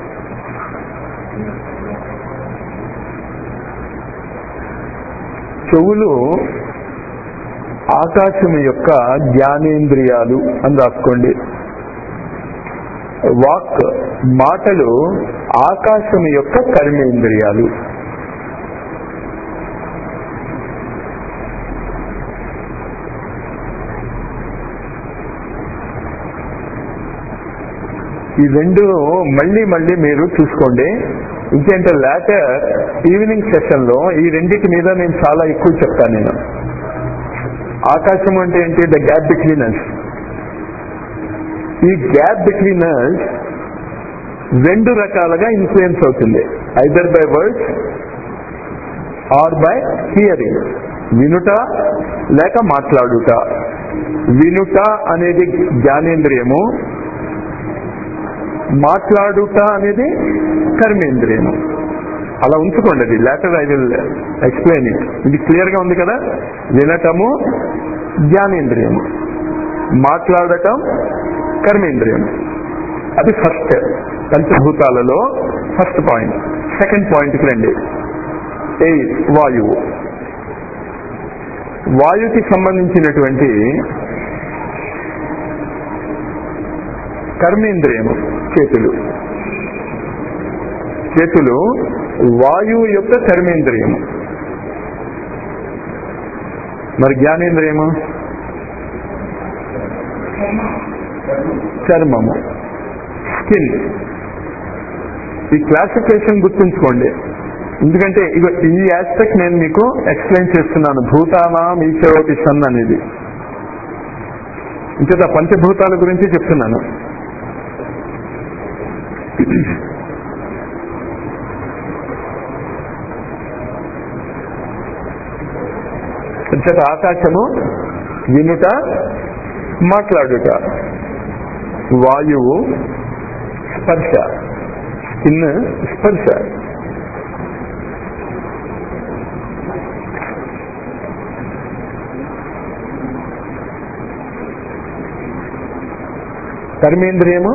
చెవులు ఆకాశం యొక్క జ్ఞానేంద్రియాలు అని రాసుకోండి వాక్ మాటలు ఆకాశం యొక్క కర్మేంద్రియాలు ఈ రెండు మళ్ళీ మళ్ళీ మీరు చూసుకోండి ఇంకేంటే లేటర్ ఈవినింగ్ సెషన్ లో ఈ రెండింటి మీద నేను చాలా ఎక్కువ చెప్తాను నేను ఆకాశం అంటే ఏంటి ద గ్యాప్ బిట్వీన్ అస్ ఈ గ్యాప్ బిట్వీన్ అస్ రెండు రకాలుగా ఇన్ఫ్లుయెన్స్ అవుతుంది either by words or by hearing వినుట లేక మాట్లాడుట వినుట అనేది జ్ఞానేంద్రియము మాట్లాడుట అనేది కర్మేంద్రియము అలా ఉంచుకోండి అది later I will explain it ఇది క్లియర్ గా ఉంది కదా వినటము జ్ఞానేంద్రియము మాట్లాడటం కర్మేంద్రియం అది ఫస్ట్ పంచభూతాలలో ఫస్ట్ పాయింట్ సెకండ్ పాయింట్కి రండి ఏ వాయువు వాయుకి సంబంధించినటువంటి కర్మేంద్రియము చేతులు చేతులు వాయువు యొక్క కర్మేంద్రియము మరి జ్ఞానేంద్రియము చర్మము స్కిన్ ఈ క్లాసిఫికేషన్ గుర్తుంచుకోండి ఎందుకంటే ఇగో ఈ ఆస్పెక్ట్ నేను మీకు ఎక్స్ప్లెయిన్ చేస్తున్నాను భూతానాం ఈశ్వరోటి సన్ అనేది ఇంకేత పంచభూతాల గురించి చెప్తున్నాను ఇంచేత ఆకాశము వినుట మాట్లాడుట వాయువు స్పర్శ స్కిన్ స్పర్శ కర్మేంద్రియము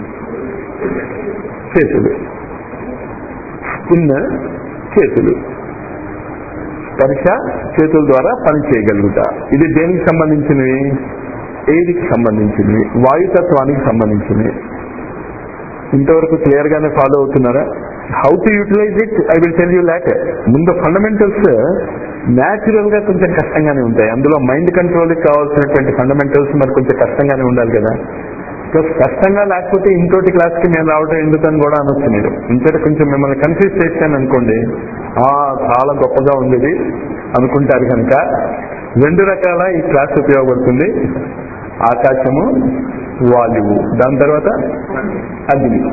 చేతులు స్కిన్ చేతులు స్పర్శ చేతుల ద్వారా పని చేయగలుగుట ఇది దేనికి సంబంధించినవి ఎయిర్కి సంబంధించినవి వాయుతత్వానికి సంబంధించినవి ఇంతవరకు క్లియర్ గానే ఫాలో అవుతున్నారా how to utilise it I will tell you lock ముందు ఫండమెంటల్స్ న్యాచురల్ గా కొంచెం కష్టంగానే ఉంటాయి అందులో మైండ్ కంట్రోల్ కావాల్సినటువంటి ఫండమెంటల్స్ మరి కొంచెం కష్టంగానే ఉండాలి కదా ప్లస్ కష్టంగా లేకపోతే ఇంకోటి క్లాస్ కి నేను రావడం ఎందుకని కూడా అనొచ్చు మీరు ఇంకోటి కొంచెం మిమ్మల్ని కన్ఫ్యూజ్ చేశాను అనుకోండి ఆ చాలా గొప్పగా ఉంది అనుకుంటారు కనుక రెండు రకాల ఈ క్లాస్ ఉపయోగపడుతుంది ఆకాశము వాయువు దాని తర్వాత అగ్ని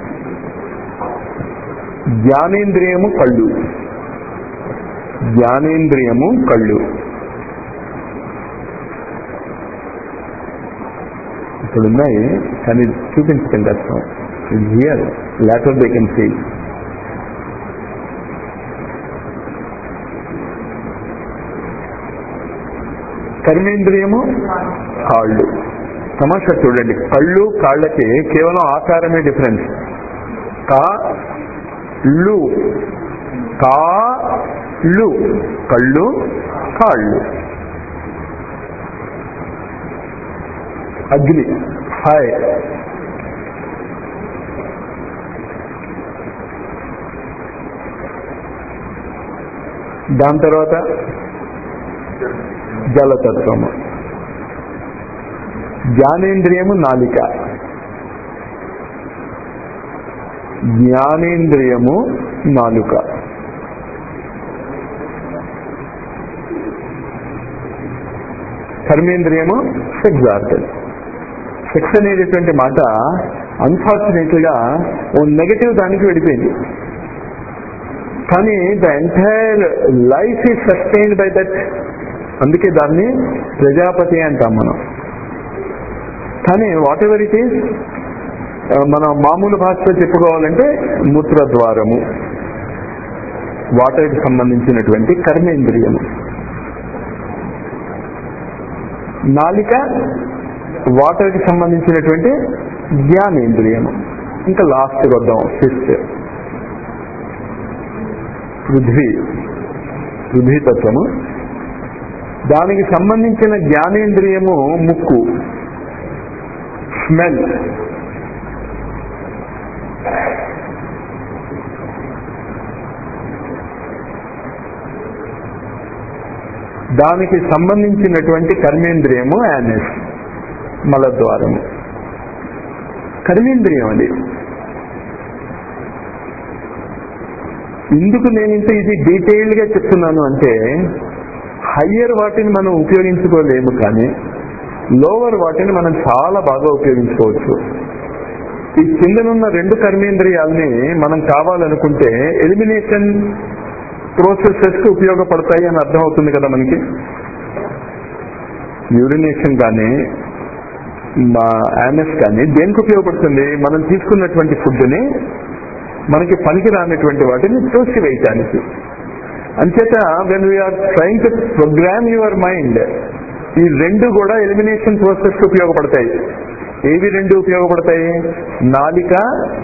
జ్ఞానేంద్రియము కళ్ళు జ్ఞానేంద్రియము కళ్ళు ఇప్పుడు ఉన్నాయి కానీ చూపించడం కష్టం here later they can see కర్మేంద్రియము కాళ్ళు సమస్య చూడండి కళ్ళు కాళ్ళకి కేవలం ఆకారమే డిఫరెన్స్ కా లు కా లు కళ్ళు కాళ్ళు అగ్ని ఫైర్ దాని తర్వాత జలతత్వము జ్ఞానేంద్రియము నాలిక జ్ఞానేంద్రియము నాలుక కర్మేంద్రియము సెక్స్ ఆర్టల్ సెక్స్ అనేటటువంటి మాట అన్ఫార్చునేట్ గా ఓ నెగటివ్ దానికి వెళ్ళిపోయింది కానీ the entire life is sustained by that అందుకే దాన్ని ప్రజాపతి అంటాం మనం కానీ వాట్ ఎవర్ ఇట్ ఈస్ ఆ, మన మామూలు భాషలో చెప్పుకోవాలంటే మూత్రద్వారము వాటర్కి సంబంధించినటువంటి కర్మేంద్రియము నాలిక వాటర్కి సంబంధించినటువంటి జ్ఞానేంద్రియము ఇంకా లాస్ట్ వద్దాం ఫిఫ్త్ పృథ్వీ పృథ్వీ తత్వము దానికి సంబంధించిన జ్ఞానేంద్రియము ముక్కు స్మెల్ దానికి సంబంధించినటువంటి కర్మేంద్రియము యానస్ మలద్వారము కర్మేంద్రియం అది ఎందుకు నేను ఇంత ఇది డీటెయిల్డ్ గా చెప్తున్నాను అంటే హయ్యర్ వాటిని మనం ఉపయోగించుకోలేము కానీ లోవర్ వాటిని మనం చాలా బాగా ఉపయోగించుకోవచ్చు ఈ కిందనున్న రెండు కర్మేంద్రియాలని మనం కావాలనుకుంటే ఎలిమినేషన్ ప్రోసెసెస్ కి ఉపయోగపడతాయి అని అర్థం అవుతుంది కదా మనకి యూరినేషన్ కానీ మా యానస్ కానీ దేనికి ఉపయోగపడుతుంది మనం తీసుకున్నటువంటి ఫుడ్ని మనకి పనికి రానటువంటి వాటిని తోసివేయటానికి అంచేత when we are trying to program your mind ఈ రెండు కూడా ఎలిమినేషన్ ప్రాసెస్ కి ఉపయోగపడతాయి ఏవి రెండు ఉపయోగపడతాయి నాలిక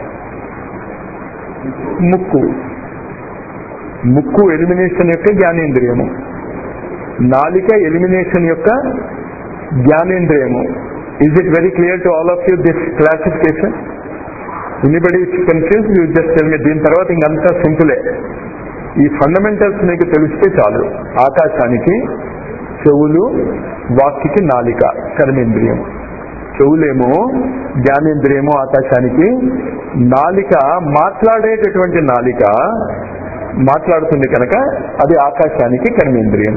ముక్కు ముక్కు ఎలిమినేషన్ యొక్క జ్ఞానేంద్రియము నాలిక ఎలిమినేషన్ యొక్క జ్ఞానేంద్రియము is it very clear to all of you this classification anybody confuse you just tell me దీని తర్వాత ఇంకంతా సింపులే ఈ ఫండమెంటల్స్ మీకు తెలిస్తే చాలు ఆకాశానికి చెవులు వాక్కి నాలిక కర్మేంద్రియం చెవులేమో జ్ఞానేంద్రియమో ఆకాశానికి నాలిక మాట్లాడేటటువంటి నాలిక మాట్లాడుతుంది కనుక అది ఆకాశానికి కర్మేంద్రియం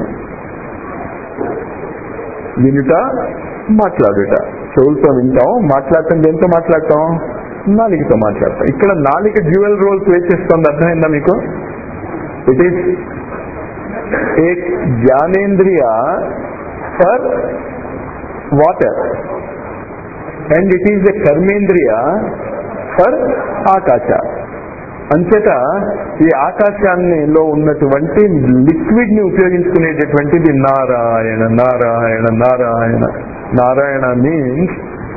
వినుట మాట్లాడుట చెవులతో వింటాం మాట్లాడటం దేంతో మాట్లాడటం నాలికతో మాట్లాడతాం ఇక్కడ నాలిక డ్యూయల్ రోల్ ప్లే చేస్తుంది అర్థమైందా మీకు ఇట్ ఈస్ ఏ జ్ఞానేంద్రియ for water and it is a కర్మేంద్రియ ఫర్ ఆకాశ అంచేత ఈ ఆకాశాన్నిలో ఉన్నటువంటి లిక్విడ్ ని ఉపయోగించుకునేటటువంటిది నారాయణ నారాయణ నారాయణ నారాయణ మీన్స్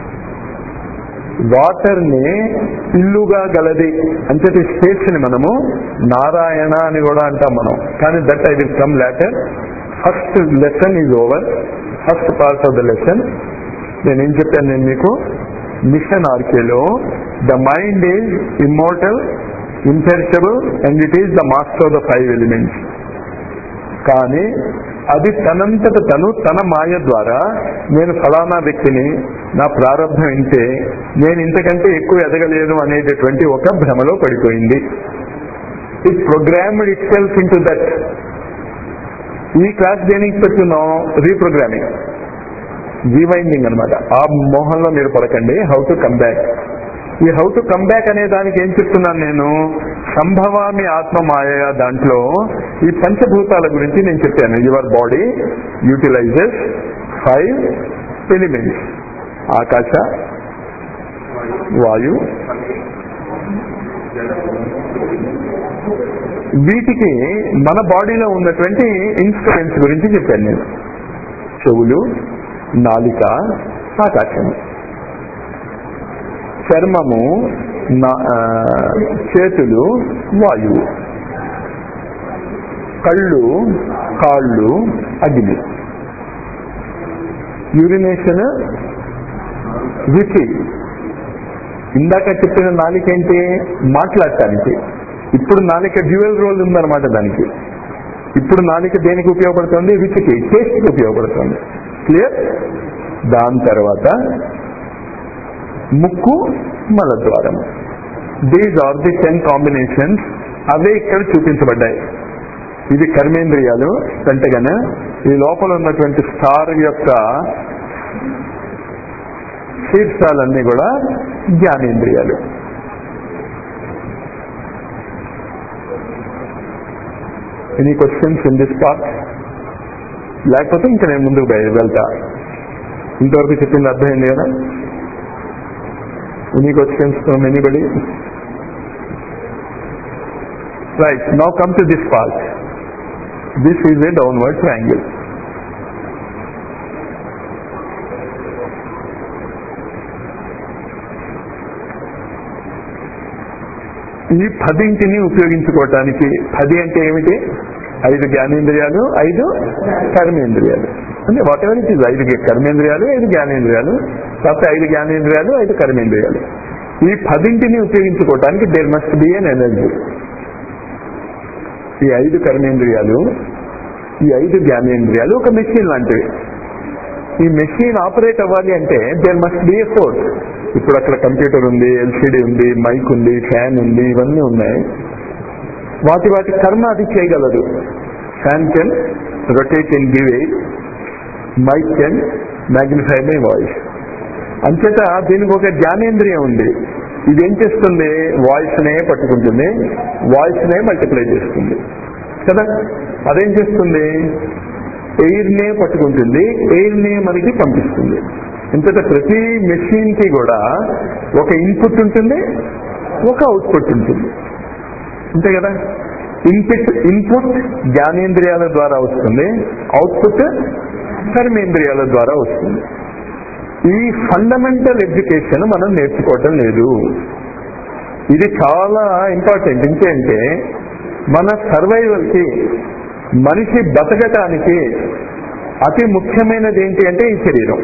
వాటర్ ని ఇల్లుగా గలది అంతటి స్పేస్ ని మనము నారాయణ అని కూడా అంటాం మనం కానీ that I will come later first lesson is over first part of the lesson నేనేం చెప్పాను నేను మీకు మిషన్ ఆర్కేలో the mind is immortal imperishable and it is the master of the five elements కానీ అది తనంతట తను తన మాయ ద్వారా నేను ఫలానా వ్యక్తిని నా ప్రారంభం ఇంతే నేను ఇంతకంటే ఎక్కువ ఎదగలేదు అనేటటువంటి ఒక భ్రమలో పడిపోయింది it programmed itself into that ఈ క్లాస్ దేనికి పెట్టున్నాం రీప్రోగ్రామింగ్ రీవైండింగ్ అనమాట ఆ మోహంలో మీరు పడకండి హౌ టు కమ్ బ్యాక్ ఈ హౌ టు కమ్ బ్యాక్ అనే దానికి ఏం చెప్తున్నాను నేను సంభవామి ఆత్మ మాయ దాంట్లో ఈ పంచభూతాల గురించి నేను చెప్పాను your body utilises five elements ఆకాశ వాయు వీటికి మన బాడీలో ఉన్నటువంటి ఇన్స్ట్రుమెంట్స్ గురించి చెప్పాను నేను చెవులు నాలిక ఆకాశము చర్మము నా- ఆ, చేతులు వాయువు కళ్ళు కాళ్ళు అగ్ని యూరినేషన్ రుచి ఇందాక చెప్పిన నాలిక ఏంటి మాట్లాడటానికి ఇప్పుడు నాలిక డ్యూయల్ రోల్ ఉందన్నమాట దానికి ఇప్పుడు నాలిక దేనికి ఉపయోగపడుతుంది రుచికి టేస్ట్కి ఉపయోగపడుతుంది క్లియర్ దాని తర్వాత ముక్కు మలద్వారం these are the ten combinations అవే ఇక్కడ చూపించబడ్డాయి ఇది కర్మేంద్రియాలు వెంటగానే ఈ లోపల ఉన్నటువంటి స్టార్ యొక్క శీర్షాలన్నీ కూడా జ్ఞానేంద్రియాలు any questions in this part లేకపోతే ఇంకా నేను ముందుకు బయట వెళ్తా ఇంతవరకు చెప్పింది అర్థమైంది కదా any questions from anybody right now come to this part this is a downward triangle ఈ పదింటిని ఉపయోగించుకోవటానికి పది అంటే ఏమిటి ఐదు జ్ఞానేంద్రియాలు ఐదు కర్మేంద్రియాలు అంటే వాట్ ఎవర్ ఇట్ ఇస్ ఐదు కర్మేంద్రియాలు ఐదు జ్ఞానేంద్రియాలు లేకపోతే ఐదు జ్ఞానేంద్రియాలు ఐదు కర్మేంద్రియాలు ఈ పదింటిని ఉపయోగించుకోవటానికి there must be an energy ఈ ఐదు కర్మేంద్రియాలు ఈ ఐదు జ్ఞానేంద్రియాలు ఒక మెషిన్ లాంటివి ఈ మెషిన్ ఆపరేట్ అవ్వాలి అంటే there must be a force ఇప్పుడు అక్కడ కంప్యూటర్ ఉంది ఎల్సిడి ఉంది మైక్ ఉంది ఫ్యాన్ ఉంది ఇవన్నీ ఉన్నాయి వాటి వాటి కర్మ అది చేయగలదు fan can rotate in give eight mike can magnify my voice అంచేత దీనికి ఒక జ్ఞానేంద్రియం ఉంది ఇది ఏం చేస్తుంది వాయిస్ నే పట్టుకుంటుంది వాయిస్ నే మల్టిప్లై చేస్తుంది కదా అదేం చేస్తుంది ఎయిర్ నే పట్టుకుంటుంది ఎయిర్ నే మనకి పంపిస్తుంది ఇంతట ప్రతి మెషిన్ కి కూడా ఒక ఇన్పుట్ ఉంటుంది ఒక అవుట్పుట్ ఉంటుంది అంతే కదా ఇన్పుట్ ఇన్పుట్ జ్ఞానేంద్రియాల ద్వారా వస్తుంది అవుట్పుట్ కర్మేంద్రియాల ద్వారా వస్తుంది ఈ ఫండమెంటల్ ఎడ్యుకేషన్ మనం నేర్చుకోవటం లేదు ఇది చాలా ఇంపార్టెంట్ ఇంకేంటే మన సర్వైవల్ కి మనిషి బతకటానికి అతి ముఖ్యమైనది ఏంటి అంటే ఈ శరీరం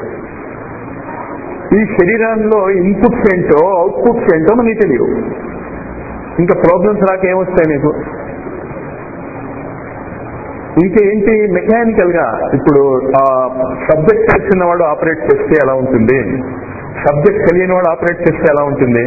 ఈ శరీరంలో ఇన్పుట్స్ ఏంటో అవుట్పుట్స్ ఏంటో మనకి తెలియవు ఇంకా ప్రాబ్లమ్స్ రాక ఏమొస్తాయి మీకు ఇంకేంటి మెకానికల్ గా ఇప్పుడు ఆ సబ్జెక్ట్ తెలిసిన వాడు ఆపరేట్ చేస్తే ఎలా ఉంటుంది సబ్జెక్ట్ తెలియని వాడు ఆపరేట్ చేస్తే ఎలా ఉంటుంది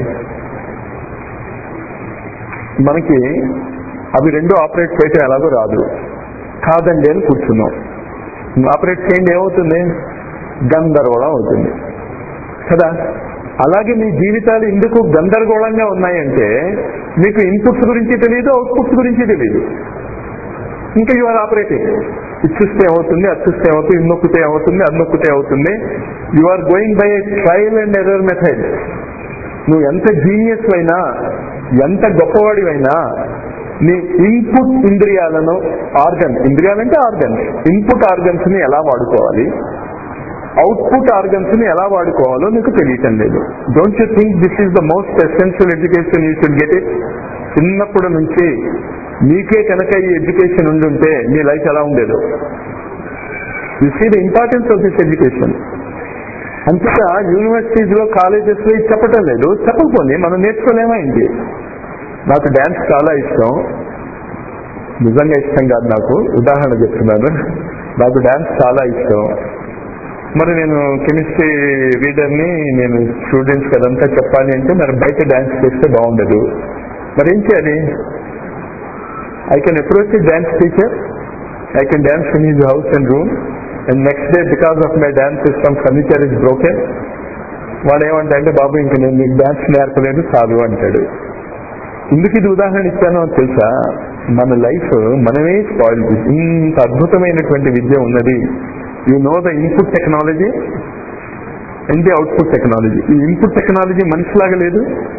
మనకి అవి రెండు ఆపరేట్ చేయటం ఎలాగో రాదు కాదండి అని కూర్చున్నాం ఆపరేట్ చేయండి ఏమవుతుంది గందరగోళం అవుతుంది కదా అలాగే మీ జీవితాలు ఎందుకు గందరగోళంగా ఉన్నాయంటే మీకు ఇన్పుట్స్ గురించి తెలియదు అవుట్పుట్స్ గురించి తెలియదు ఇంకా యు ఆర్ ఆపరేటింగ్ ఇది చూస్తే ఏమవుతుంది అది చూస్తే ఏమవుతుంది ఇది నొక్కితే ఏమవుతుంది అది నొక్కితే అవుతుంది you are going by a trial and error method నువ్వు ఎంత జీనియస్ అయినా ఎంత గొప్పవాడివైనా నీ ఇన్పుట్ ఇంద్రియాలను ఆర్గన్ ఇంద్రియాలంటే ఆర్గన్స్ ఇన్పుట్ ఆర్గన్స్ ని ఎలా వాడుకోవాలి అవుట్పుట్ ఆర్గన్స్ ని ఎలా వాడుకోవాలో నీకు తెలియటం లేదు don't you think this is the most essential education you should get it చిన్నప్పటి నుంచి మీకే కనుక ఈ ఎడ్యుకేషన్ ఉండుంటే మీ లైఫ్ ఎలా ఉండేదో you see the importance of this education అంతేగా యూనివర్సిటీస్ లో కాలేజెస్ లో ఇది చెప్పటం లేదు చెప్పకపోతే మనం నేర్చుకోలేమా ఏంటి నాకు డ్యాన్స్ చాలా ఇష్టం నిజంగా ఇష్టం కాదు నాకు ఉదాహరణ చెప్తున్నాను నాకు డ్యాన్స్ చాలా ఇష్టం మరి నేను కెమిస్ట్రీ రీడర్ని నేను స్టూడెంట్స్ అదంతా చెప్పాలి అంటే మరి బయట డ్యాన్స్ చేస్తే బాగుండదు మరి ఏం చేయాలి I can approach dance teacher I can dance in his house and room and next day because of my dance system furniture is broken వాడు ఏమంటా అంటే బాబు ఇంక నేను నీకు డ్యాన్స్ నేర్పలేదు చాలు అంటాడు ఎందుకు ఇది ఉదాహరణ ఇచ్చానో తెలుసా మన లైఫ్ మనమే స్పాయిల్ ఇంత అద్భుతమైనటువంటి విద్య ఉన్నది you know the input technology and the output technology ఈ ఇన్పుట్ టెక్నాలజీ మనిషిలాగా లేదు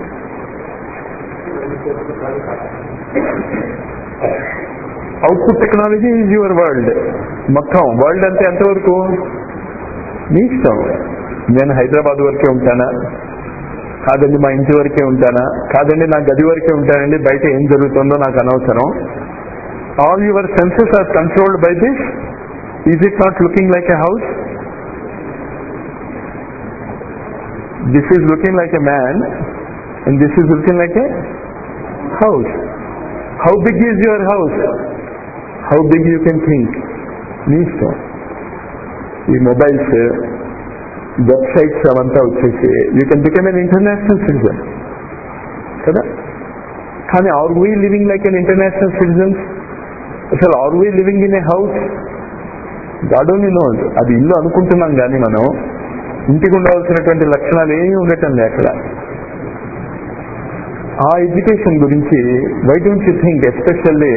output technology is your world మొత్తం వరల్డ్ అంటే ఎంతవరకు మీ ఇష్టం నేను హైదరాబాద్ వరకే ఉంటానా కాదండి మా ఇంటి వరకే ఉంటానా కాదండి నా గది వరకే ఉంటానండి బయట ఏం జరుగుతుందో నాకు అనవసరం all your senses are controlled by this is it not looking like a house this is looking like a man and this is looking like a house how big is your house how big you can think మీ ఇష్టం ఈ మొబైల్స్ వెబ్సైట్స్ అవంతా వచ్చేసి you can become an international citizen కదా కానీ are we living like an international citizens అసలు are we living in a house God only knows అది ఇల్లు అనుకుంటున్నాం కానీ మనం ఇంటికి ఉండవలసినటువంటి లక్షణాలు ఏమీ ఉండటం లేదు అక్కడ ఆ ఎడ్యుకేషన్ గురించి why don't you think especially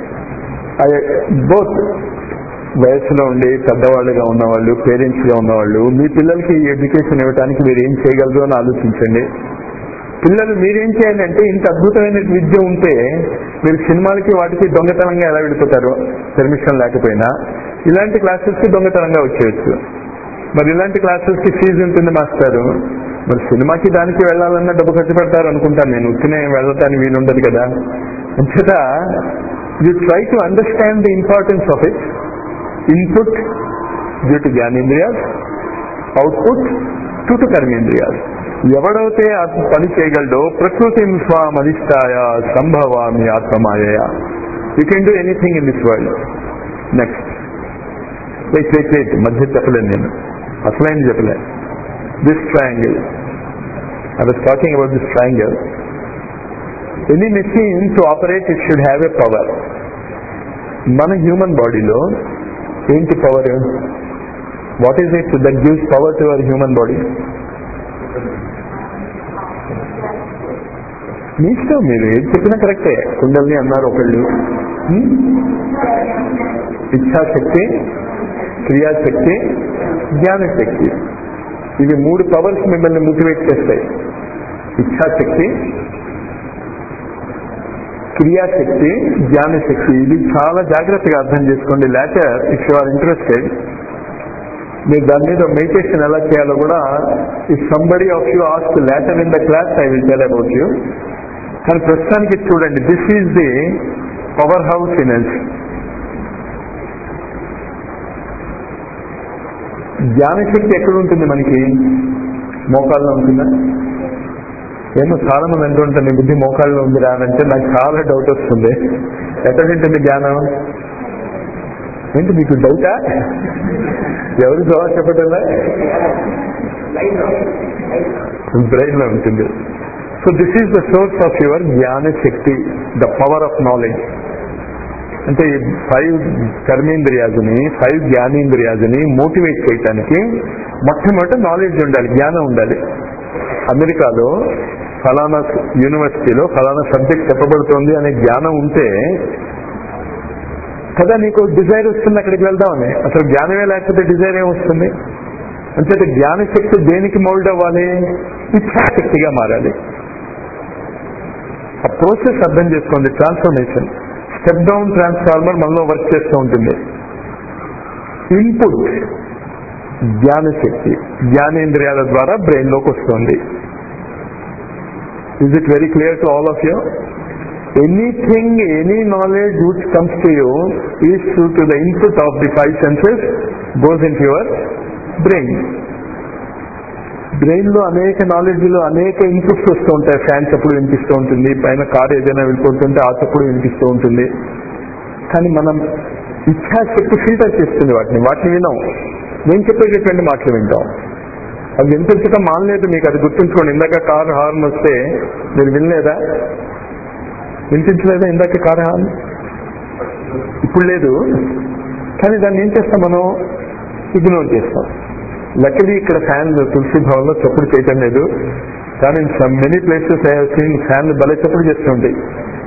both వయసులో ఉండి పెద్దవాళ్ళుగా ఉన్నవాళ్ళు పేరెంట్స్ గా ఉన్నవాళ్ళు మీ పిల్లలకి ఈ ఎడ్యుకేషన్ ఇవ్వడానికి మీరు ఏం చేయగలరు అని ఆలోచించండి పిల్లలు మీరేం చేయాలంటే ఇంత అద్భుతమైన విద్య ఉంటే మీరు సినిమాలకి వాటికి దొంగతనంగా ఎలా వెళ్ళిపోతారు పర్మిషన్ లేకపోయినా ఇలాంటి క్లాసెస్ కి దొంగతనంగా వచ్చేయచ్చు మరి ఇలాంటి క్లాసెస్ కి ఫీజు ఉంటుంది మాస్టారు మరి సినిమాకి దానికి వెళ్ళాలన్నా డబ్బు ఖర్చు పెడతారు అనుకుంటాను నేను ఉత్తినే వెళ్ళటానికి వీలు ఉండదు కదా అంచేత you try to understand the importance of it input due to జ్ఞానేంద్రియాస్ అవుట్పుట్ టు టు కర్మేంద్రియాలు ఎవడైతే ఆ పని చేయగలడో ప్రకృతి స్వామధిష్టాయ సంభవామి ఆత్మమాయ you can do anything in this world next wait wait wait మధ్య చెప్పలేను నేను అసలైంది చెప్పలే this triangle I was talking about this triangle any machine to operate it should have a power మన హ్యూమన్ బాడీలో ఏంటి power what is it that gives power to our human body మీ ఇష్టం మీరు ఏది చెప్పినా కరెక్టే కుండల్ని అన్నారు ఒకళ్ళు హ్మ్? ఇచ్ఛాశక్తి క్రియాశక్తి జ్ఞానశక్తి ఇవి మూడు పవర్స్ మిమ్మల్ని మోటివేట్ చేస్తాయి ఇచ్ఛాశక్తి క్రియాశక్తి జ్ఞానశక్తి ఇది చాలా జాగ్రత్తగా అర్థం చేసుకోండి later if you are interested మీరు దాని మీద మెడిటేషన్ ఎలా చేయాలో కూడా if somebody of you ask later in the class I will tell about you కానీ ప్రస్తుతానికి చూడండి this is the power house in else జ్ఞానశక్తి ఎక్కడ ఉంటుంది మనకి మోకాల్లో ఉంటుందా ఏమో చాలా మంది అంటుంటారు నీ బుద్ధి మోకాల్లో ఉందిరా అని అంటే నాకు చాలా డౌట్ వస్తుంది ఎక్కడ ఉంటుంది జ్ఞానం ఏంటి మీకు డౌటా ఎవరు జవాబు చెప్పటంలా బ్రెయిన్ లో ఉంటుంది so this is the source of your జ్ఞాన శక్తి ద పవర్ ఆఫ్ నాలెడ్జ్ అంటే ఈ ఫైవ్ కర్మేంద్రియాజుని ఫైవ్ జ్ఞానేంద్రియాజుని మోటివేట్ చేయటానికి మొట్టమొదటి నాలెడ్జ్ ఉండాలి జ్ఞానం ఉండాలి అమెరికాలో ఫలానా యూనివర్సిటీలో ఫలానా సబ్జెక్ట్ చెప్పబడుతోంది అనే జ్ఞానం ఉంటే కదా నీకు డిజైర్ వస్తుంది అక్కడికి వెళ్దామని అసలు జ్ఞానమే లేకపోతే డిజైర్ ఏమొస్తుంది అంచేత జ్ఞానశక్తి దేనికి మౌల్డ్ అవ్వాలి ఇచ్ఛాశక్తిగా మారాలి ఆ ప్రోసెస్ అర్థం చేసుకోండి ట్రాన్స్ఫర్మేషన్ స్టెప్ డౌన్ ట్రాన్స్ఫార్మర్ మనలో వర్క్ చేస్తూ ఉంటుంది ఇన్పుట్ జ్ఞానశక్తి జ్ఞానేంద్రియాల ద్వారా బ్రెయిన్ లోకి వస్తుంది is it very clear to all of you anything any knowledge which comes to you is to the input of the five senses goes in your brain brain లో అనేక నాలెడ్జ్ లో అనేక ఇన్పుట్స్ వస్తూ ఉంటాయి ఫ్యాన్ చప్పుడు వినిపిస్తూ ఉంటుంది పైన కార్ ఏదైనా వెళ్ళిపోతుంటే ఆ చప్పుడు వినిపిస్తూ ఉంటుంది కానీ మనం ఇచ్ఛాశక్తి ఫిల్టర్ చేస్తుంది వాటిని వాటిని వినాం నేను చెప్పేటటువంటి మాటలు వింటాం అది వినిపించడం మానలేదు మీకు అది గుర్తుంచుకోండి ఇందాక కార్ హార్న్ వస్తే మీరు వినలేదా వినిపించలేదా ఇందాక కార్ హార్న్ ఇప్పుడు లేదు కానీ దాన్ని ఏం చేస్తాం మనం ఇగ్నోర్ చేస్తాం లక్కలీ ఇక్కడ ఫ్యాన్ తులసి భవన్ లో చప్పుడు చేయటం లేదు కానీ some many places I have seen fan భలే చప్పుడు చేస్తుంటాయి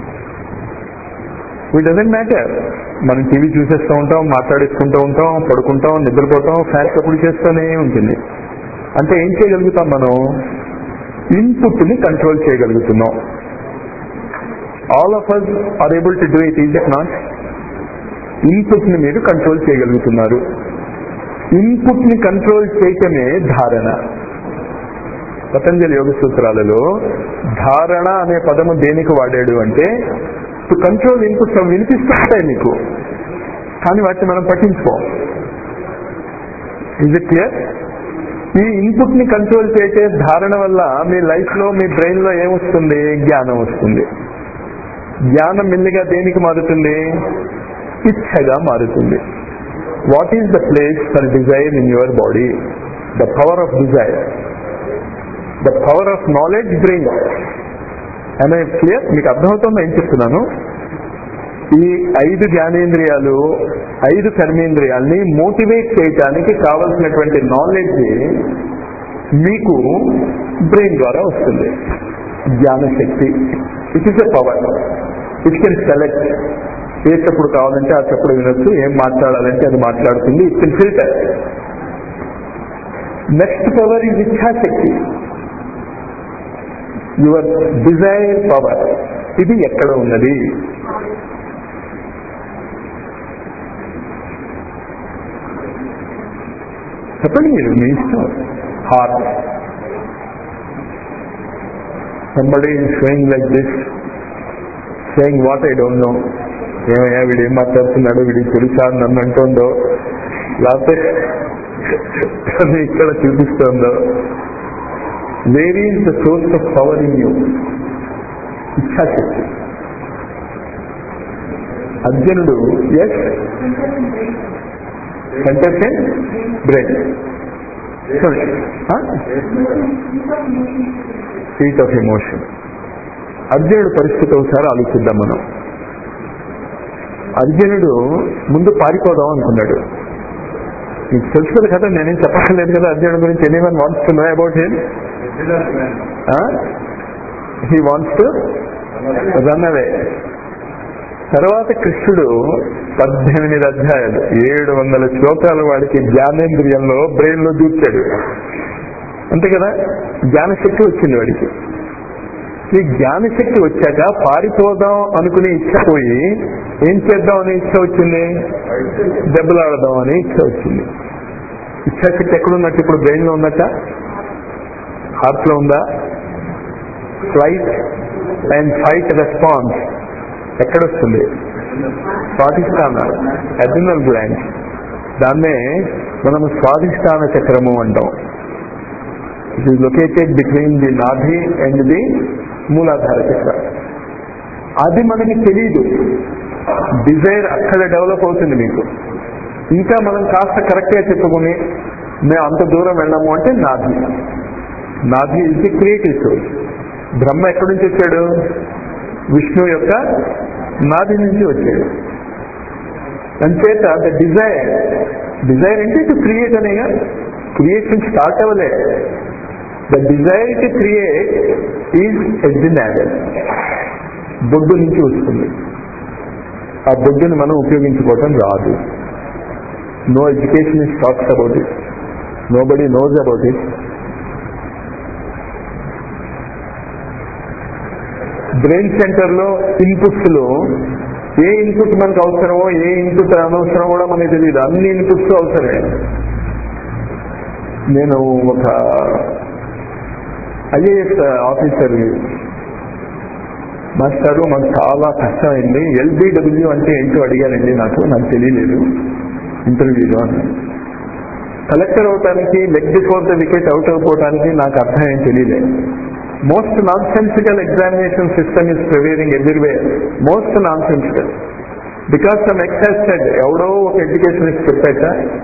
వీ డజంట్ మ్యాటర్ మనం టీవీ చూసేస్తూ ఉంటాం మాట్లాడేసుకుంటూ ఉంటాం పడుకుంటాం నిద్రపోతాం ఫ్యాన్ చప్పుడు చేస్తూనే ఉంటుంది అంటే ఏం చేయగలుగుతాం మనం ఇన్పుట్ ని కంట్రోల్ చేయగలుగుతున్నాం all of us are able to do it is it not input ని మీరు కంట్రోల్ చేయగలుగుతున్నారు ఇన్పుట్ ని కంట్రోల్ చేయటమే ధారణ పతంజలి యోగ సూత్రాలలో ధారణ అనే పదము దేనికి వాడాడు అంటే టు కంట్రోల్ ఇన్పుట్స్ అవి వినిపిస్తూ ఉంటాయి మీకు కానీ వాటిని మనం పట్టించుకోం ఇజ్ ఇట్ క్లియర్ ఈ ఇన్పుట్ ని కంట్రోల్ చేసే ధారణ వల్ల మీ లైఫ్ లో మీ బ్రెయిన్ లో ఏమొస్తుంది జ్ఞానం వస్తుంది జ్ఞానం మెల్లిగా దేనికి మారుతుంది ఇచ్ఛగా మారుతుంది what is the place for desire in your body the power of desire the power of knowledge brain అనే క్లియర్ మీకు అర్థమవుతుందో ఏం చెప్తున్నాను ఈ ఐదు జ్ఞానేంద్రియాలు ఐదు కర్మేంద్రియాల్ని మోటివేట్ చేయడానికి కావలసినటువంటి నాలెడ్జ్ మీకు బ్రెయిన్ ద్వారా వస్తుంది జ్ఞానశక్తి it is a power it can select ఏ చెప్పుడు కావాలంటే ఆ చెప్పుడు వినొచ్చు ఏం మాట్లాడాలంటే అది మాట్లాడుతుంది it can filter next power is ఇచ్ఛాశక్తి యువర్ డిజైర్ పవర్ ఇది ఎక్కడ ఉన్నది చెప్పండి మీరు మీ ఇష్టం heart somebody showing like this saying what I don't know ఏమయ్యా వీడు ఏం మాట్లాడుతున్నాడు వీడికి తెలుసా అని నన్ను అంటుందో లేకపోతే అది ఇక్కడ చూపిస్తుందో where is the source of power in you ఇచ్చాశక్తి అర్జునుడు as contestant bread seat of emotion అర్జునుడు పరిస్థితి ఒకసారి ఆలోచిద్దాం మనం అర్జునుడు ముందు పారిపోదాం అనుకున్నాడు మీకు తెలుసు కదా కదా నేనేం చెప్పలేదు కదా అర్జునుడు గురించి anyone wants to know about him he wants to run away తర్వాత కృష్ణుడు పద్దెనిమిది అధ్యాయాలు ఏడు వందల శ్లోకాలు వాడికి జ్ఞానేంద్రియంలో బ్రెయిన్ లో దూర్చాడు అంతే కదా జ్ఞానశక్తి వచ్చింది వాడికి ఈ జ్ఞానశక్తి వచ్చాక పారిపోదాం అనుకునే ఇచ్చ పోయి ఏం చేద్దాం అనే ఇచ్చ వచ్చింది దెబ్బలాడదాం అనే ఇచ్చ వచ్చింది ఇచ్చాశక్తి ఎక్కడున్నట్టు ఇప్పుడు బ్రెయిన్ లో ఉన్నట్ట హార్ట్ లో ఉందా ఫ్లైట్ అండ్ ఫైట్ రెస్పాన్స్ ఎక్కడొస్తుంది స్వాధిష్టాన అడ్రినల్ గ్లాండ్ దాన్నే మనం స్వాధిష్టాన చక్రము అంటాం it is located between the నాభి అండ్ ది మూలాధార చక్ర అది మనకి తెలియదు డిజైర్ అక్కడ డెవలప్ అవుతుంది మీకు ఇంకా మనం కాస్త కరెక్ట్ గా చెప్పుకుని మేము అంత దూరం వెళ్ళాము అంటే నాభి నాభి is the creative source Brahma ఎక్కడి నుంచి వచ్చాడు విష్ణు యొక్క నాభి నుంచి వచ్చాడు అంచేత ద డిజైర్ డిజైర్ అంటే టు క్రియేట్ అనేగా క్రియేషన్ స్టార్ట్ అవ్వలే the desire to create is ఎగ్జినాడల్ బొడ్డు నుంచి వస్తుంది ఆ బొడ్డుని మనం ఉపయోగించుకోవటం రాదు no education is talks about it nobody knows about it brain center లో ఇన్పుట్స్ లో ఏ ఇన్పుట్ మనకు అవసరమో ఏ ఇన్పుట్ అనవసరం కూడా మనకి తెలియదు అన్ని ఇన్పుట్స్ అవసరమే నేను ఒక ఐఏఎస్ ఆఫీసర్ మాస్టారు మాకు చాలా కష్టమైంది ఎల్బిడబ్ల్యూ అంటే ఏంటో అడిగారండి నాకు నాకు తెలియలేదు ఇంటర్వ్యూలో అన్నాను కలెక్టర్ అవటానికి leg before the wicket out అయిపోవటానికి నాకు అర్థం ఏం తెలియలేదు most nonsensical examination system is prevailing everywhere most nonsensical because some exhausted ఎవడో ఒక ఎడ్యుకేషన్ చెప్పాక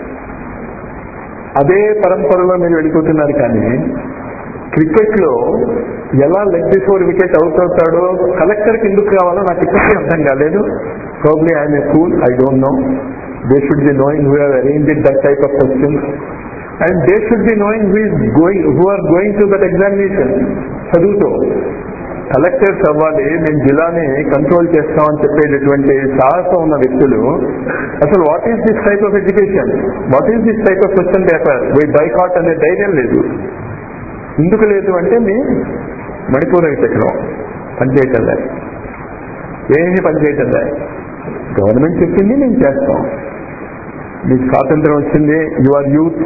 అదే పరంపరలో మీరు వెళ్ళిపోతున్నారు కానీ క్రికెట్ లో ఎలా లెగ్ బిఫోర్ వికెట్ అవుట్ అవుతాడో కలెక్టర్ కి ఎందుకు కావాలో నాకు ఇప్పటికీ అర్థం కాలేదు probably I'm a cool I don't know they should be knowing who have arrange that type of question and they should be knowing who is going who are going to that examination చదువుతో కలెక్టర్స్ అవ్వాలి మేము జిల్లాని కంట్రోల్ చేస్తామని చెప్పేటటువంటి సాహసం ఉన్న వ్యక్తులు అసలు what is this type of education what is this type of question paper why boycott అనే ధైర్యం లేదు ఎందుకు లేదు అంటే మీ మణిపూర్ చక్రం పనిచేయటం లేదు ఏమీ పనిచేయటం లేదు గవర్నమెంట్ చెప్పింది మేము చేస్తాం మీకు స్వాతంత్రం వచ్చింది యు ఆర్ యూత్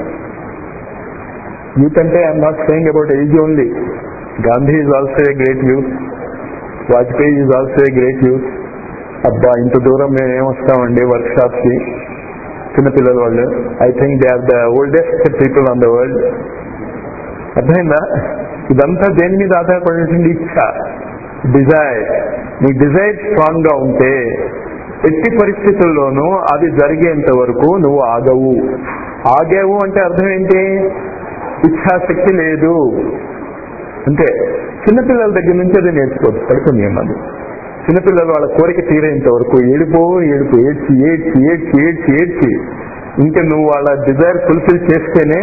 యూత్ అంటే I'm not saying about age only Gandhi is also a great youth Vajpayee is also a great youth అబ్బా ఇంత దూరం మేము ఏమొస్తామండి వర్క్ షాప్స్ కి చిన్నపిల్లల వాళ్ళు I think they are the oldest people on the world అర్థమైందా ఇదంతా దేని మీద ఆధారపడినటువంటి ఇచ్చ డిజైర్ నీ డిజైర్ స్ట్రాంగ్ గా ఉంటే ఎట్టి పరిస్థితుల్లోనూ అది జరిగేంత వరకు నువ్వు ఆగవు ఆగావు అంటే అర్థం ఏంటి ఇచ్ఛాశక్తి లేదు అంటే చిన్నపిల్లల దగ్గర నుంచి అది నేర్చుకోవచ్చు పడుతుంది అది చిన్నపిల్లలు వాళ్ళ కోరిక తీరేంత వరకు ఏడుపో ఏడుపు ఏడ్చి ఏడ్చి ఏడ్చి ఏడ్చి ఏడ్చి ఇంకా నువ్వు వాళ్ళ డిజైర్ ఫుల్ఫిల్ చేస్తేనే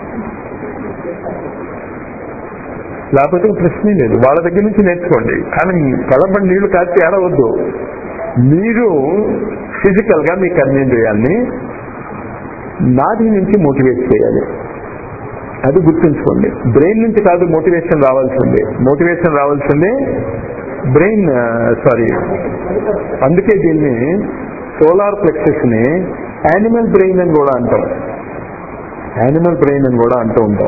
లేకపోతే ప్రశ్నే లేదు వాళ్ళ దగ్గర నుంచి నేర్చుకోండి కానీ కళ్ళబడి నీళ్లు కాచి ఏడవద్దు మీరు ఫిజికల్ గా మీ కర్మేంద్రియాన్ని నాది నుంచి మోటివేట్ చేయాలి అది గుర్తుంచుకోండి బ్రెయిన్ నుంచి కాదు మోటివేషన్ రావాల్సింది మోటివేషన్ రావాల్సింది బ్రెయిన్ సారీ అందుకే దీన్ని సోలార్ ప్లెక్సెస్ ని యానిమల్ బ్రెయిన్ అని కూడా అంటాం యానిమల్ బ్రెయిన్ అని కూడా అంటూ ఉంటాం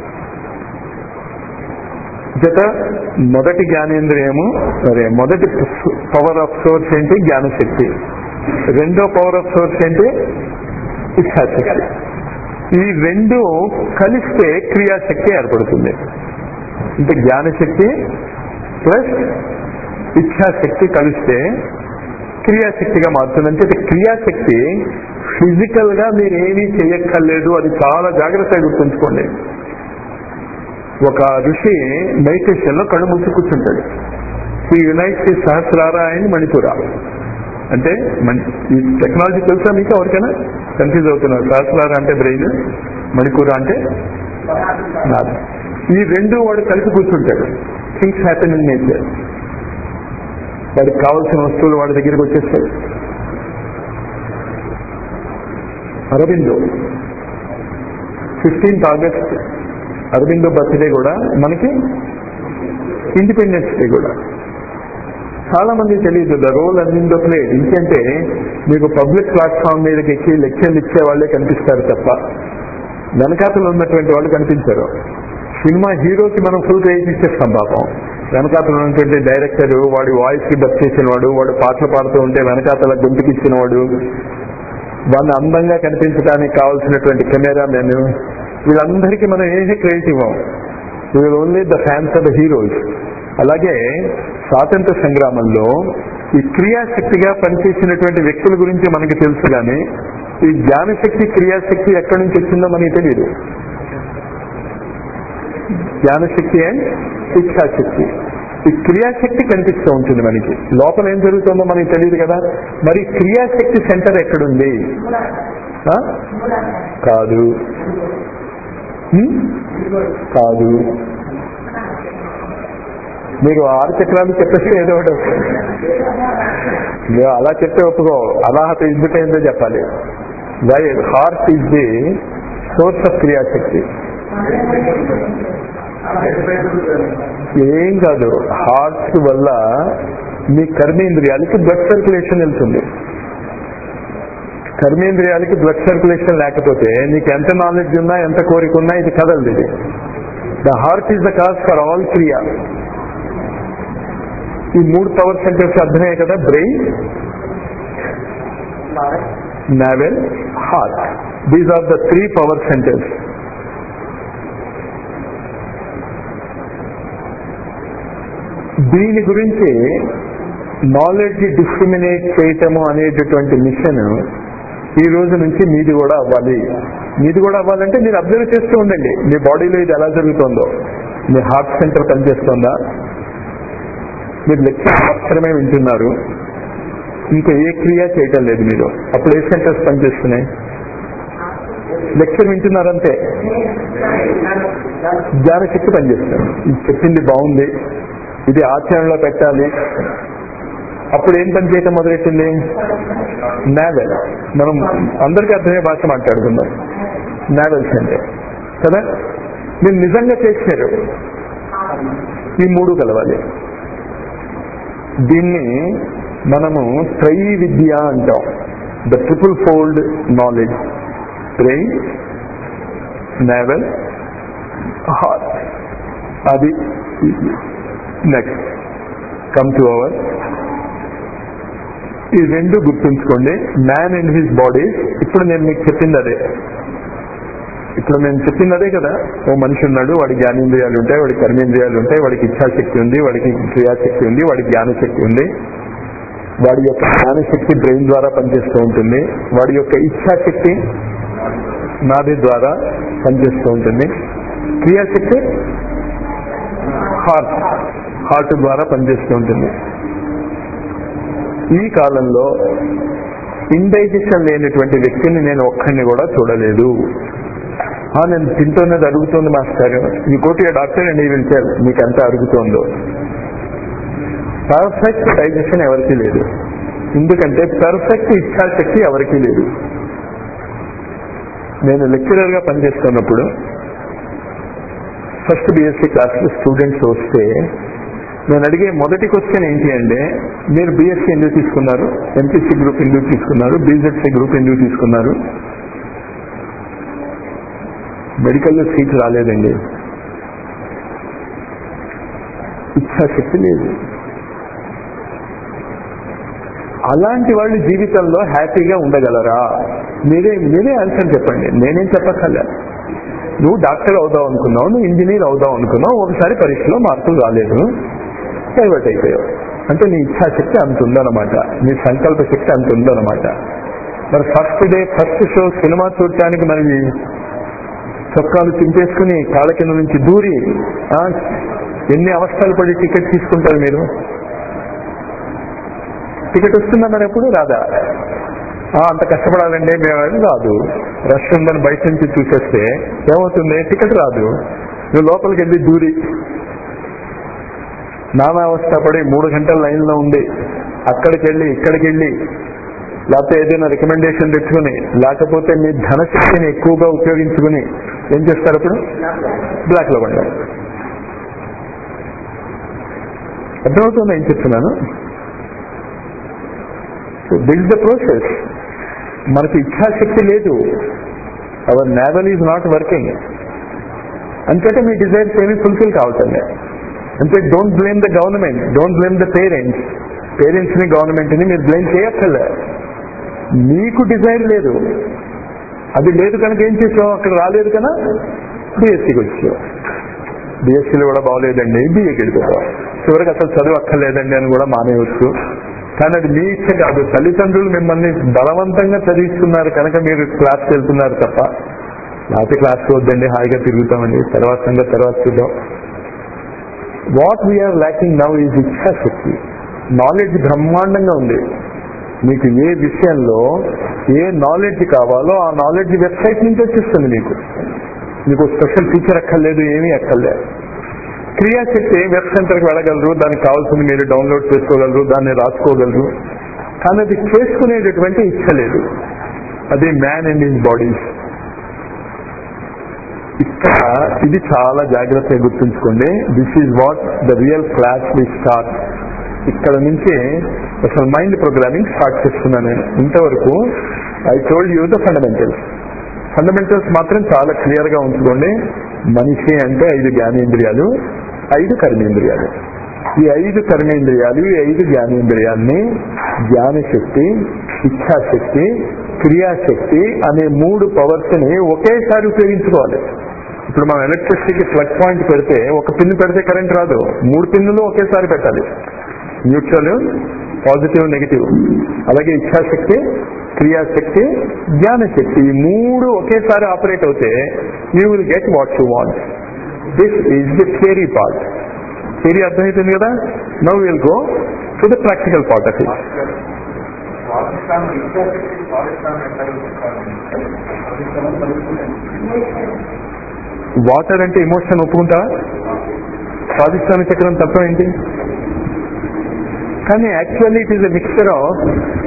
జత మొదటి జ్ఞానేంద్రియము సరే మొదటి పవర్ ఆఫ్ సోర్స్ ఏంటి జ్ఞానశక్తి రెండో పవర్ ఆఫ్ సోర్స్ ఏంటి ఇచ్ఛాశక్తి ఈ రెండు కలిస్తే క్రియాశక్తి ఏర్పడుతుంది అంటే జ్ఞానశక్తి ప్లస్ ఇచ్ఛాశక్తి కలిస్తే క్రియాశక్తిగా మారుతుంది అంటే ఇది క్రియాశక్తి ఫిజికల్ గా మీరు ఏమీ చేయక్కర్లేదు అది చాలా జాగ్రత్తగా గుర్తుంచుకోండి ఒక ఋషి మెడిటేషన్ లో కళ్ళు మూసి కూర్చుంటాడు ఈ యునైట్ స్టేట్స్ సహస్రారా అండ్ మణిపుర అంటే మణి- ఈ టెక్నాలజీ తెలుసా మీకు ఎవరికైనా కన్ఫ్యూజ్ అవుతున్నారు సహస్రారా అంటే బ్రెయిన్ మణిపూర అంటే నాది ఈ రెండు వాడు కలిసి కూర్చుంటాడు థింగ్స్ హ్యాపెన్ ఇన్ నేచర్ వాడికి కావాల్సిన వస్తువులు వాడి దగ్గరికి వచ్చేస్తాయి Aurobindo fifteenth August Aurobindo birthday కూడా మనకి ఇండిపెండెన్స్ డే కూడా చాలా మంది తెలియదు ద రోల్ అరవిందో ప్లే ఎందుకంటే మీకు పబ్లిక్ ప్లాట్ఫామ్ మీదకి ఎక్కి లెక్చర్లు ఇచ్చే వాళ్ళే కనిపిస్తారు తప్ప వెనకాతలు ఉన్నటువంటి వాళ్ళు కనిపించరు సినిమా హీరోకి మనం ఫుల్ క్రెడిట్ ఇచ్చేస్తాం పాపం వెనకాతలు ఉన్నటువంటి డైరెక్టర్ వాడి వాయిస్ కి డబ్ చేసిన వాడు వాడు పాటలు పాడుతూ ఉంటే వెనకాతల గొంతుకి ఇచ్చిన వాడు వాళ్ళని అందంగా కనిపించడానికి కావాల్సినటువంటి కెమెరా మెన్ వీళ్ళందరికీ మనం ఏమీ క్రెడిట్ ఇవ్వం వీళ్ళు only the fans of the heroes అలాగే స్వాతంత్ర సంగ్రామంలో ఈ క్రియాశక్తిగా పనిచేసినటువంటి వ్యక్తుల గురించి మనకి తెలుసు కానీ ఈ జ్ఞానశక్తి క్రియాశక్తి ఎక్కడి నుంచి వచ్చిందో మనకి తెలియదు జ్ఞానశక్తి అండ్ ఇచ్ఛాశక్తి ఈ క్రియాశక్తి కనిపిస్తూ ఉంటుంది మనకి లోపల ఏం జరుగుతుందో మనకి తెలియదు కదా మరి క్రియాశక్తి సెంటర్ ఎక్కడుంది ఆ? కాదు హ్మ్? కాదు మీరు ఆరు చక్రాలు చెప్పేస్తే ఏదో ఒకటి వస్తుంది. మీరు అలా చెప్తే ఒప్పుకో అనాహత ఎందుకైందో చెప్పాలి why heart is the source of క్రియాశక్తి ఏం కాదు హార్ట్ వల్ల మీ కర్మేంద్రియాలకి బ్లడ్ సర్క్యులేషన్ వెళ్తుంది కర్మేంద్రియాలకి బ్లడ్ సర్క్యులేషన్ లేకపోతే నీకు ఎంత నాలెడ్జ్ ఉన్నా ఎంత కోరిక ఉన్నా ఇది కదలదు ఇది the heart is the cause for all క్రియా ఈ మూడు పవర్ సెంటర్స్ అర్థమే కదా brain navel heart these are the three power centers దీని గురించి నాలెడ్జ్ డిస్క్రిమినేట్ చేయటము అనేటటువంటి మిషన్ ఈ రోజు నుంచి మీది కూడా అవ్వాలి మీది కూడా అవ్వాలంటే మీరు అబ్జర్వ్ చేస్తూ ఉండండి మీ బాడీలో ఇది ఎలా జరుగుతుందో మీ హార్ట్ సెంటర్ పనిచేస్తుందా మీరు లెక్చర్ మాత్రమే వింటున్నారు ఇంకా ఏ క్రియ చేయటం లేదు మీరు అప్పుడు ఏ సెంటర్స్ పనిచేస్తున్నాయి లెక్చర్ వింటున్నారంతే జ్ఞానశక్తి పనిచేస్తారు ఇది చెప్పింది బాగుంది ఇది ఆచరణలో పెట్టాలి అప్పుడు ఏం పని చేయటం మొదలెట్టింది నావెల్ మనం అందరికీ అర్థమయ్యే భాష మాట్లాడుకుందాం నావెల్స్ అంటే కదా మీరు నిజంగా చేశారు ఈ మూడు కలవాలి దీన్ని మనము త్రయీ విద్య అంటాం the triple fold knowledge brain navel heart అది నెక్స్ట్ కమ్ టు అవర్ ఈ రెండు గుర్తుంచుకోండి మ్యాన్ అండ్ హిస్ బాడీ ఇప్పుడు నేను మీకు చెప్పింది అదే ఇప్పుడు నేను చెప్పింది అదే కదా ఓ మనిషి ఉన్నాడు వాడి జ్ఞానేంద్రియాలు ఉంటాయి వాడి కర్మేంద్రియాలు ఉంటాయి వాడికి ఇచ్ఛాశక్తి ఉంది వాడికి క్రియాశక్తి ఉంది వాడి జ్ఞానశక్తి ఉంది వాడి యొక్క జ్ఞానశక్తి బ్రెయిన్ ద్వారా పనిచేస్తూ ఉంటుంది వాడి యొక్క ఇచ్ఛాశక్తి నాది ద్వారా పనిచేస్తూ ఉంటుంది క్రియాశక్తి హార్ట్ హార్ట్ ద్వారా పనిచేస్తూ ఉంటుంది ఈ కాలంలో ఇండైజెషన్ లేనటువంటి వ్యక్తిని నేను ఒక్కడిని కూడా చూడలేదు ఆ, నేను తింటున్నది అరుగుతుంది మాస్టర్ ఈ కోటి డాక్టర్ అండ్ ఈ విల్ మీకు ఎంత అరుగుతోందో పర్ఫెక్ట్ డైజెషన్ ఎవరికీ లేదు ఎందుకంటే పర్ఫెక్ట్ ఇచ్ఛాశక్తి ఎవరికీ లేదు నేను లెక్చరర్ గా పనిచేస్తున్నప్పుడు ఫస్ట్ బిఎస్సీ క్లాస్లో స్టూడెంట్స్ వస్తే నేను అడిగే మొదటి క్వశ్చన్ ఏంటి అంటే మీరు బీఎస్సీ ఎందుకు తీసుకున్నారు ఎంపీసీ గ్రూప్ ఎందుకు తీసుకున్నారు బీజెడ్సీ గ్రూప్ ఎందుకు తీసుకున్నారు మెడికల్లో సీట్ రాలేదండి ఇచ్ఛాశక్తి లేదు అలాంటి వాళ్ళు జీవితంలో హ్యాపీగా ఉండగలరా మీరే మీరే ఆన్సర్ చెప్పండి నేనేం చెప్పక్కర్లే నువ్వు డాక్టర్ అవుదాం అనుకున్నావు నువ్వు ఇంజనీర్ అవుదాం అనుకున్నావు ఒకసారి పరీక్షలో మార్కులు రాలేదు డైవర్ట్ అయిపోయావు అంటే నీ ఇచ్ఛాశక్తి అంత ఉందన్నమాట నీ సంకల్ప శక్తి అంత ఉందన్నమాట మరి ఫస్ట్ డే ఫస్ట్ షో సినిమా చూడటానికి మరి చొక్కాలు చింపేసుకుని కాళ్ళ కింద నుంచి దూరి ఆ, ఎన్ని అవస్థలు పడి టికెట్ తీసుకుంటారు మీరు టికెట్ వస్తుందా మరి ఎప్పుడు రాదా ఆ, అంత కష్టపడాలండి మేము అది రాదు రష్ ఉందని బయట నుంచి చూసేస్తే ఏమవుతుంది టికెట్ రాదు నువ్వు లోపలికి వెళ్ళి దూరి నానా అవస్థ పడి మూడు గంటల లైన్లో ఉండి అక్కడికి వెళ్ళి ఇక్కడికి వెళ్ళి లేకపోతే ఏదైనా రికమెండేషన్ తెచ్చుకుని లేకపోతే మీ ధనశక్తిని ఎక్కువగా ఉపయోగించుకుని ఏం చేస్తారు అప్పుడు బ్లాక్ లో పడ్డారు అర్థమవుతుంది ఏం చెప్తున్నాను దిస్ ద ప్రోసెస్ మనకి ఇచ్ఛాశక్తి లేదు our navel is not working అంతేటే మీ డిజైర్స్ ఏమి ఫుల్ఫిల్ కావటంలే అంటే don't blame the government don't blame the parents parents ని గవర్నమెంట్ ని మీరు బ్లేమ్ చేయక్కర్లే మీకు డిజైర్ లేదు అది లేదు కనుక ఏం చేసావు అక్కడ రాలేదు కదా బీఎస్సీకి వచ్చావు బీఎస్సీలో కూడా బాగోలేదండి బీఏకి వెళ్ళిపోతావు చివరికి అసలు చదువు అక్కర్లేదండి అని కూడా మానేయవచ్చు కానీ అది మీ ఇచ్చ కాదు తల్లిదండ్రులు మిమ్మల్ని బలవంతంగా చదివిస్తున్నారు కనుక మీరు క్లాస్కి వెళ్తున్నారు తప్ప లేకపోతే క్లాస్కి వద్దండి హాయిగా తిరుగుతామండి తర్వాత సంగతి తర్వాత చూద్దాం what we are lacking now is ఇచ్ఛాశక్తి నాలెడ్జ్ బ్రహ్మాండంగా ఉంది మీకు ఏ విషయంలో ఏ నాలెడ్జ్ కావాలో ఆ నాలెడ్జ్ వెబ్సైట్ నుంచి వచ్చేస్తుంది మీకు మీకు స్పెషల్ ఫీచర్ అక్కర్లేదు ఏమీ అక్కర్లేదు క్రియాశక్తి వెబ్ సెంటర్కి వెళ్ళగలరు దానికి కావాల్సింది మీరు డౌన్లోడ్ చేసుకోగలరు దాన్ని రాసుకోగలరు కానీ అది చేసుకునేటటువంటి ఇచ్చ లేదు అది మ్యాన్ అండ్ హిస్ బాడీస్ ఇక్కడ ఇది చాలా జాగ్రత్తగా గుర్తుంచుకోండి this is what the real class we start ఇక్కడ నుంచి అసలు మైండ్ ప్రోగ్రామింగ్ స్టార్ట్ చేస్తున్నాను నేను ఇంతవరకు I told you the fundamentals fundamentals మాత్రం చాలా క్లియర్ గా ఉంచుకోండి మనిషి అంటే ఐదు జ్ఞానేంద్రియాలు ఐదు కర్మేంద్రియాలు ఈ ఐదు కర్మేంద్రియాలు ఈ ఐదు జ్ఞానేంద్రియాల్ని జ్ఞానశక్తి ఇచ్ఛాశక్తి క్రియాశక్తి అనే మూడు పవర్స్ ని ఒకేసారి ఉపయోగించుకోవాలి ఇప్పుడు మనం ఎలక్ట్రిసిటీకి ప్లగ్ పాయింట్ పెడితే ఒక పిన్ పెడితే కరెంట్ రాదు మూడు పిన్నులు ఒకేసారి పెట్టాలి న్యూట్రల్ పాజిటివ్ నెగిటివ్ అలాగే ఇచ్ఛాశక్తి క్రియాశక్తి జ్ఞానశక్తి ఈ మూడు ఒకేసారి ఆపరేట్ అవుతే you will get what you want this is the theory part theory అర్థమవుతుంది కదా now will go to the practical part of it Pakistan ఇచ్చాశక్తి పాకిస్తాన్ ఎక్కడ వాటర్ అంటే ఎమోషన్ ఒప్పుకుంటా స్వాదిష్టాన చక్రం తత్వం ఏంటి కానీ actually it is a mixture of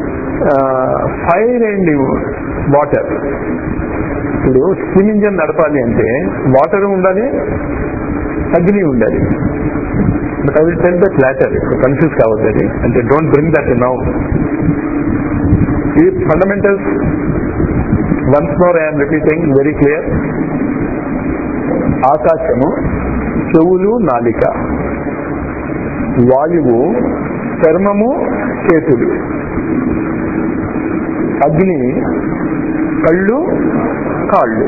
fire and water ఇప్పుడు స్టీమ్ ఇంజన్ నడపాలి అంటే వాటర్ ఉండాలి అగ్ని ఉండాలి but I will tell that later confuse కావద్దు అది అంటే డోంట్ బ్రింగ్ దట్ నౌ ఈ fundamentals once more I'm repeating very clear ఆకాశము చెవులు నాలిక వాయువు చర్మము చేతులు అగ్ని కళ్ళు కాళ్ళు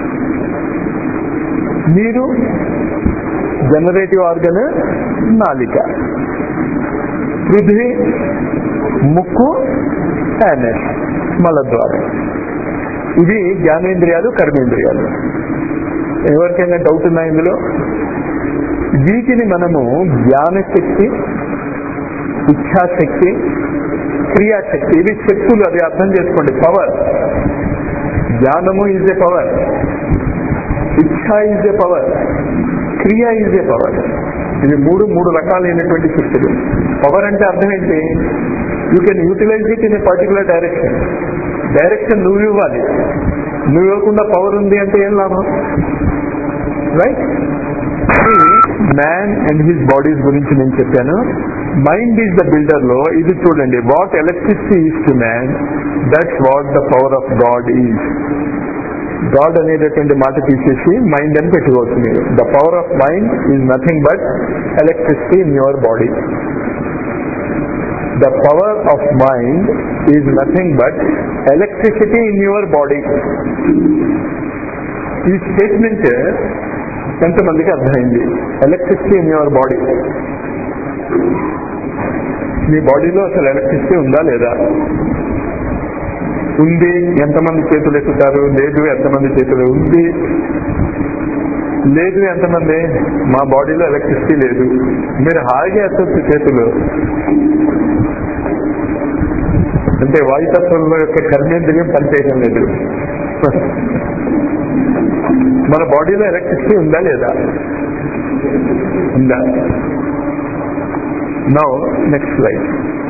నీరు జనరేటివ్ ఆర్గన్ నాలిక పృథ్వీ ముక్కు యానస్ మలద్వారం ఇవి జ్ఞానేంద్రియాలు కర్మేంద్రియాలు ఎవరికైనా డౌట్ ఉందా ఇందులో వీటిని మనము జ్ఞానశక్తి ఇచ్ఛాశక్తి క్రియాశక్తి ఇవి శక్తులు అది అర్థం చేసుకోండి పవర్ జ్ఞానము ఈజ్ ఎ పవర్ ఇచ్ఛా ఈజ్ ఎ పవర్ క్రియ ఈజ్ ఎ పవర్ ఇవి మూడు మూడు రకాలైనటువంటి శక్తులు పవర్ అంటే అర్థం ఏంటి you can utilize it in a particular direction direction నువ్వు ఇవ్వాలి నువ్వు ఇవ్వకుండా పవర్ ఉంది అంటే ఏం లాభం right man and his bodies గురించి నేను చెప్పాను మైండ్ ఈజ్ ద బిల్డర్ లో ఇది చూడండి what electricity is to man that's what the power of god is god అనేటటువంటి మాట తీసేసి మైండ్ అని పెట్టుకోవచ్చు మీరు the power of mind is nothing but electricity in your body the power of mind is nothing but electricity in your body ఈ స్టేట్మెంట్ ఎంతమందికి అర్థమైంది ఎలక్ట్రిసిటీ ఇన్ యువర్ బాడీ మీ బాడీలో అసలు ఎలక్ట్రిసిటీ ఉందా లేదా ఉంది ఎంతమంది చేతులు ఎత్తుతారు లేదు ఎంతమంది చేతులు ఉంది లేదు ఎంతమంది మా బాడీలో ఎలక్ట్రిసిటీ లేదు మీరు హాయిగా ఎత్తచ్చు చేతులు అంటే వాయుతత్వంలో యొక్క కర్మేంద్రియం పనిచేయడం లేదు మన బాడీలో ఎలక్ట్రిసిటీ ఉందా లేదా ఉందా now next slide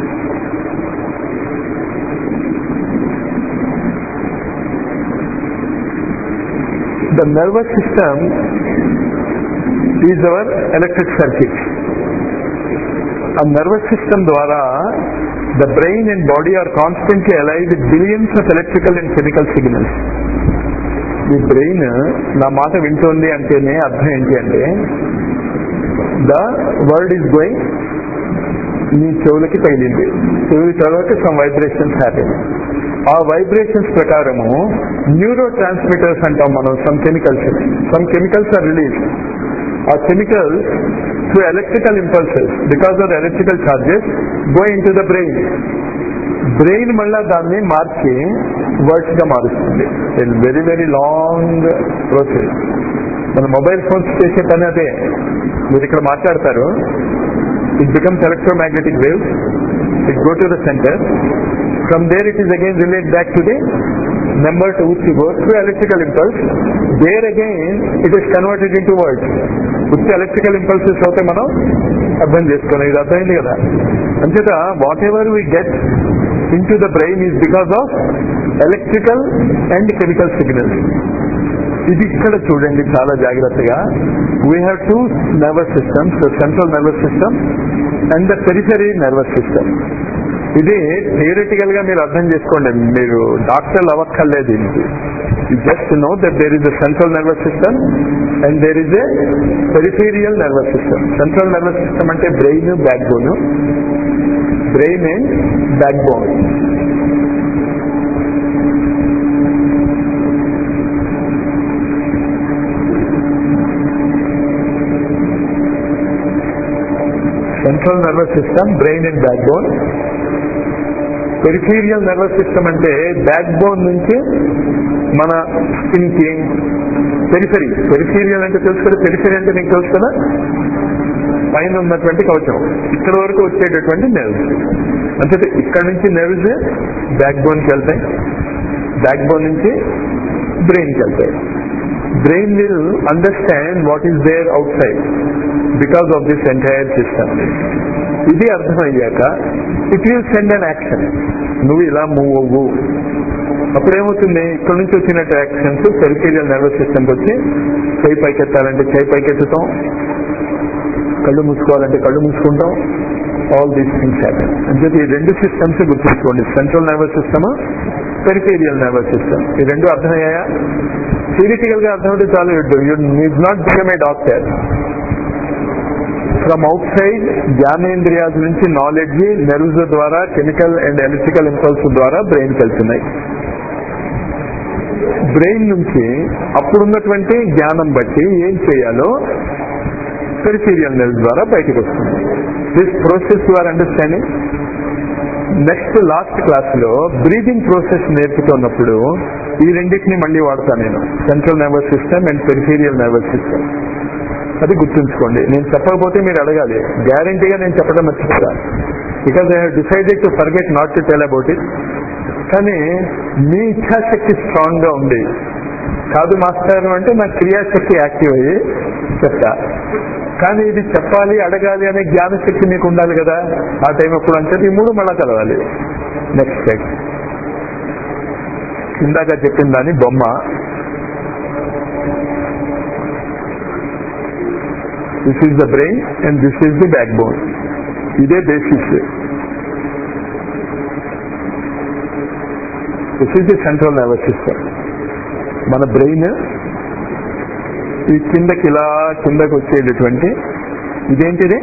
the nervous system is our electric circuit. A nervous system ద్వారా the brain and body are constantly alive with billions of electrical and chemical signals. ఈ బ్రెయిన్ నా మాట వింటోంది అంటేనే అర్థం ఏంటి అంటే ద వరల్డ్ ఈజ్ గోయింగ్ మీ చెవులకి తగిలింది చెవుల తర్వాత సమ్ వైబ్రేషన్స్ హ్యాపెన్ ఆ వైబ్రేషన్స్ ప్రకారము న్యూరో ట్రాన్స్మిటర్స్ అంటాం మనం some chemicals some chemicals are release ఆ chemicals through electrical impulses because of electrical charges going to the brain brain మళ్ళా దాన్ని మార్చి వర్డ్స్ గా మారుస్తుంది వెరీ వెరీ లాంగ్ ప్రోసెస్ మన మొబైల్ ఫోన్స్ చేసే పని అదే మీరు ఇక్కడ మాట్లాడతారు it becomes electromagnetic waves it go to the center From there it is again relayed back to the number to which you go through electrical impulse. There again it is converted into words. వచ్చి ఎలక్ట్రికల్ ఇంపల్సెస్ అయితే మనం అర్థం చేసుకోవాలి ఇది అర్థమైంది కదా అంచేత whatever we get into the brain is because of electrical and chemical signals ఇది ఇక్కడ చూడండి చాలా జాగ్రత్తగా we have two nervous systems central nervous system and the periphery nervous system ఇది థియరిటికల్ గా మీరు అర్థం చేసుకోండి మీరు డాక్టర్లు అవ్వక్కర్లేదు దీనికి you just know that there is a central nervous system and there is a peripheral nervous system central nervous system అంటే brain backbone brain and backbone central nervous system brain and backbone peripheral nervous system అంటే బ్యాక్ బోన్ నుంచి మన స్కిన్ కి పెరిఫరీ పెరిఫీరియల్ అంటే తెలుసు కదా పెరిఫరీ అంటే నీకు తెలుసు కదా పైన ఉన్నటువంటి కవచం ఇక్కడ వరకు వచ్చేటటువంటి నెర్వ్స్ అంటే ఇక్కడ నుంచి నెర్వ్స్ బ్యాక్ బోన్కి వెళ్తాయి బ్యాక్ బోన్ నుంచి బ్రెయిన్కి వెళ్తాయి brain will understand what is there outside because of this entire system ఇది అర్థమయ్యాక it will send an action నువ్వు ఇలా మూవ్ అవ్వు అప్పుడేమవుతుంది ఇక్కడ నుంచి వచ్చినట్టు యాక్షన్స్ పెరిఫీరియల్ నర్వస్ సిస్టమ్కి వచ్చి చేయి పైకెత్తాలంటే చేయి పైకెత్తుతాం కళ్ళు మూసుకోవాలంటే కళ్ళు మూసుకుంటాం ఆల్ దీస్ థింగ్స్ హ్యాపెన్ అంటే ఈ రెండు సిస్టమ్స్ గుర్తుంచుకోండి central nervous system peripheral nervous system ఈ రెండు అర్థమయ్యాయా థియరిటికల్ గా అర్థమైతే చాలు you need not become a doctor from అవుట్ సైడ్ జ్ఞానేంద్రియాల నుంచి నాలెడ్జ్ నెర్వ్స్ ద్వారా కెమికల్ అండ్ ఎలక్ట్రికల్ ఇంపల్స్ ద్వారా బ్రెయిన్కి వెళ్తున్నాయి బ్రెయిన్ నుంచి అప్పుడున్నటువంటి జ్ఞానం బట్టి ఏం చేయాలో పెరిఫీరియల్ నెర్వ్స్ ద్వారా బయటకు వస్తుంది this process you are understanding next last class లో బ్రీదింగ్ ప్రాసెస్ నేర్పుతున్నప్పుడు ఈ రెండింటిని మళ్ళీ వాడతాను నేను central nervous system and peripheral nervous system అది గుర్తుంచుకోండి నేను చెప్పకపోతే మీరు అడగాలి గ్యారంటీగా నేను చెప్పడం మర్చిపోతా because I have decided to forget not to tell about it కానీ మీ ఇచ్ఛాశక్తి స్ట్రాంగ్ గా ఉంది కాదు మాస్టర్ అంటే నా క్రియాశక్తి యాక్టివ్ అయ్యి చెప్తా కానీ ఇది చెప్పాలి అడగాలి అనే జ్ఞానశక్తి మీకు ఉండాలి కదా ఆ టైం అప్పుడు అంటే ఈ మూడు మళ్ళా చదవాలి నెక్స్ట్ స్టెప్ ఇందాక చెప్పిన దాని బొమ్మ this is the brain and this is the backbone ఇదే basis this is the central nervous system మన బ్రెయిన్ ఈ కిందకి ఇలా కిందకి వచ్చేటటువంటి ఇదేంటిది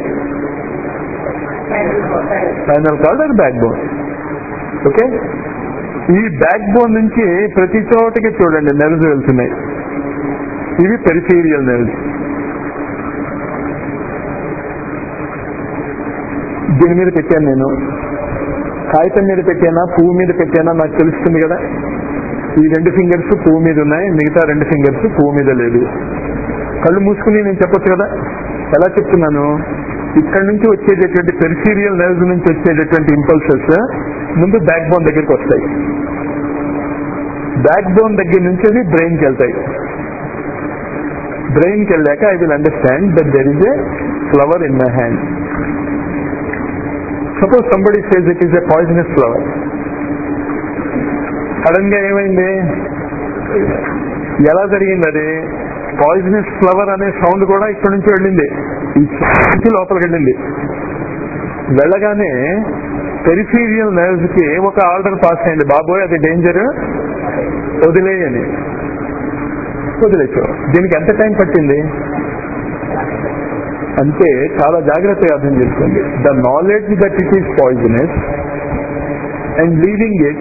స్పైనల్ కార్డ్ అది బ్యాక్ బోన్ ఓకే ఈ బ్యాక్ బోన్ నుంచి ప్రతి చోటకి చూడండి నెర్వ్స్ వెళ్తున్నాయి ఇవి పెరిఫీరియల్ నెర్వ్స్ దీని మీద పెట్టాను నేను కాగితం మీద పెట్టానా పువ్వు మీద పెట్టానా నాకు తెలుస్తుంది కదా ఈ రెండు ఫింగర్స్ పువ్వు మీద ఉన్నాయి మిగతా రెండు ఫింగర్స్ పువ్వు మీద లేదు కళ్ళు మూసుకుని నేను చెప్పొచ్చు కదా ఎలా చెప్తున్నాను ఇక్కడ నుంచి వచ్చేటటువంటి పెరిఫీరియల్ నర్వ్స్ నుంచి వచ్చేటటువంటి ఇంపల్సెస్ ముందు బ్యాక్ బోన్ దగ్గరికి వస్తాయి బ్యాక్ బోన్ దగ్గర నుంచి అది బ్రెయిన్కి వెళ్తాయి బ్రెయిన్కి వెళ్ళాక I will understand that there is a flower in my hand suppose somebody says it is a poisonous flower sudden గా ఏమైంది ఎలా జరిగింది అది పాయిజనస్ ఫ్లవర్ అనే సౌండ్ కూడా ఇక్కడ నుంచి వెళ్ళింది ఈ చెట్టు నుంచి లోపలికి వెళ్ళింది వెళ్ళగానే పెరిఫీరియల్ నర్వ్స్ కి ఒక ఆర్డర్ పాస్ అయింది బాబోయ్ అది డేంజర్ వదిలేయని వదిలేసావు దీనికి ఎంత టైం పట్టింది అంటే చాలా జాగ్రత్తగా అర్థం చేసుకోండి the knowledge that it is poisonous and leaving it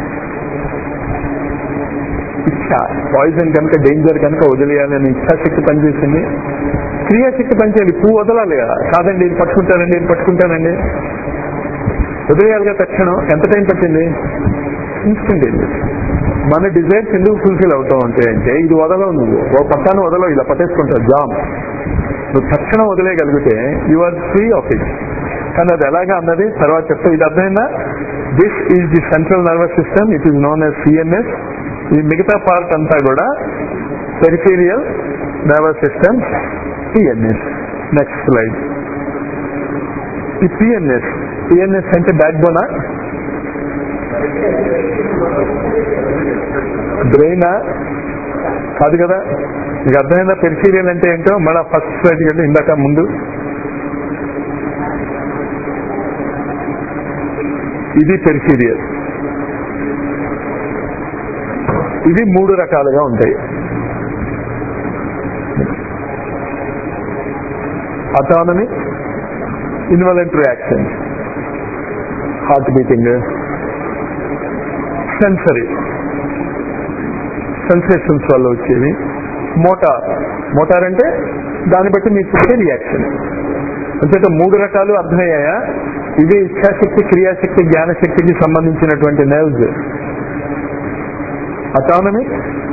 ఇచ్చ పాయిజన్ కనుక డేంజర్ కనుక వదిలేయాలని ఇచ్ఛాశక్తి పనిచేసింది క్రియాశక్తి పనిచేయాలి పువ్వు వదలాలి కదా కాదండి ఇది పట్టుకుంటానండి ఇది పట్టుకుంటానండి వదిలేయాలిగా తక్షణం ఎంత టైం పట్టింది ఇన్స్టెంట్ మన డిజైర్స్ ఎందుకు ఫుల్ఫిల్ అవుతావు అంటే అంటే ఇది వదలవు నువ్వు ఓ పక్కన వదలవు ఇలా పట్టేసుకుంటావు జామ్ నువ్వు తక్షణం వదిలేయగలిగితే you are free of it కానీ అది ఎలాగా అన్నది తర్వాత చెప్తా ఇది అర్థమైందా this is the central nervous system it is known as CNS ఈ మిగతా పార్ట్ అంతా కూడా peripheral nervous system PNS next slide ఈ పిఎన్ఎస్ పిఎన్ఎస్ అంటే బ్యాక్ బోనా బ్రెయినా కాదు కదా మీకు అర్థమైందా పెరిఫీరియల్ అంటే ఏంటో మన ఫస్ట్ స్లైడ్ కంటే ఇందాక ముందు ఇది పెరిఫీరియల్ ఇవి మూడు రకాలుగా ఉంటాయి autonomy involuntary reaction heart beating sensory sensations వల్ల వచ్చేవి మోటార్ మోటార్ అంటే దాన్ని బట్టి మీకు వచ్చే రియాక్షన్ అంతేత మూడు రకాలు అర్థమయ్యాయా ఇవి ఇచ్ఛాశక్తి క్రియాశక్తి జ్ఞానశక్తికి సంబంధించినటువంటి nerves autonomy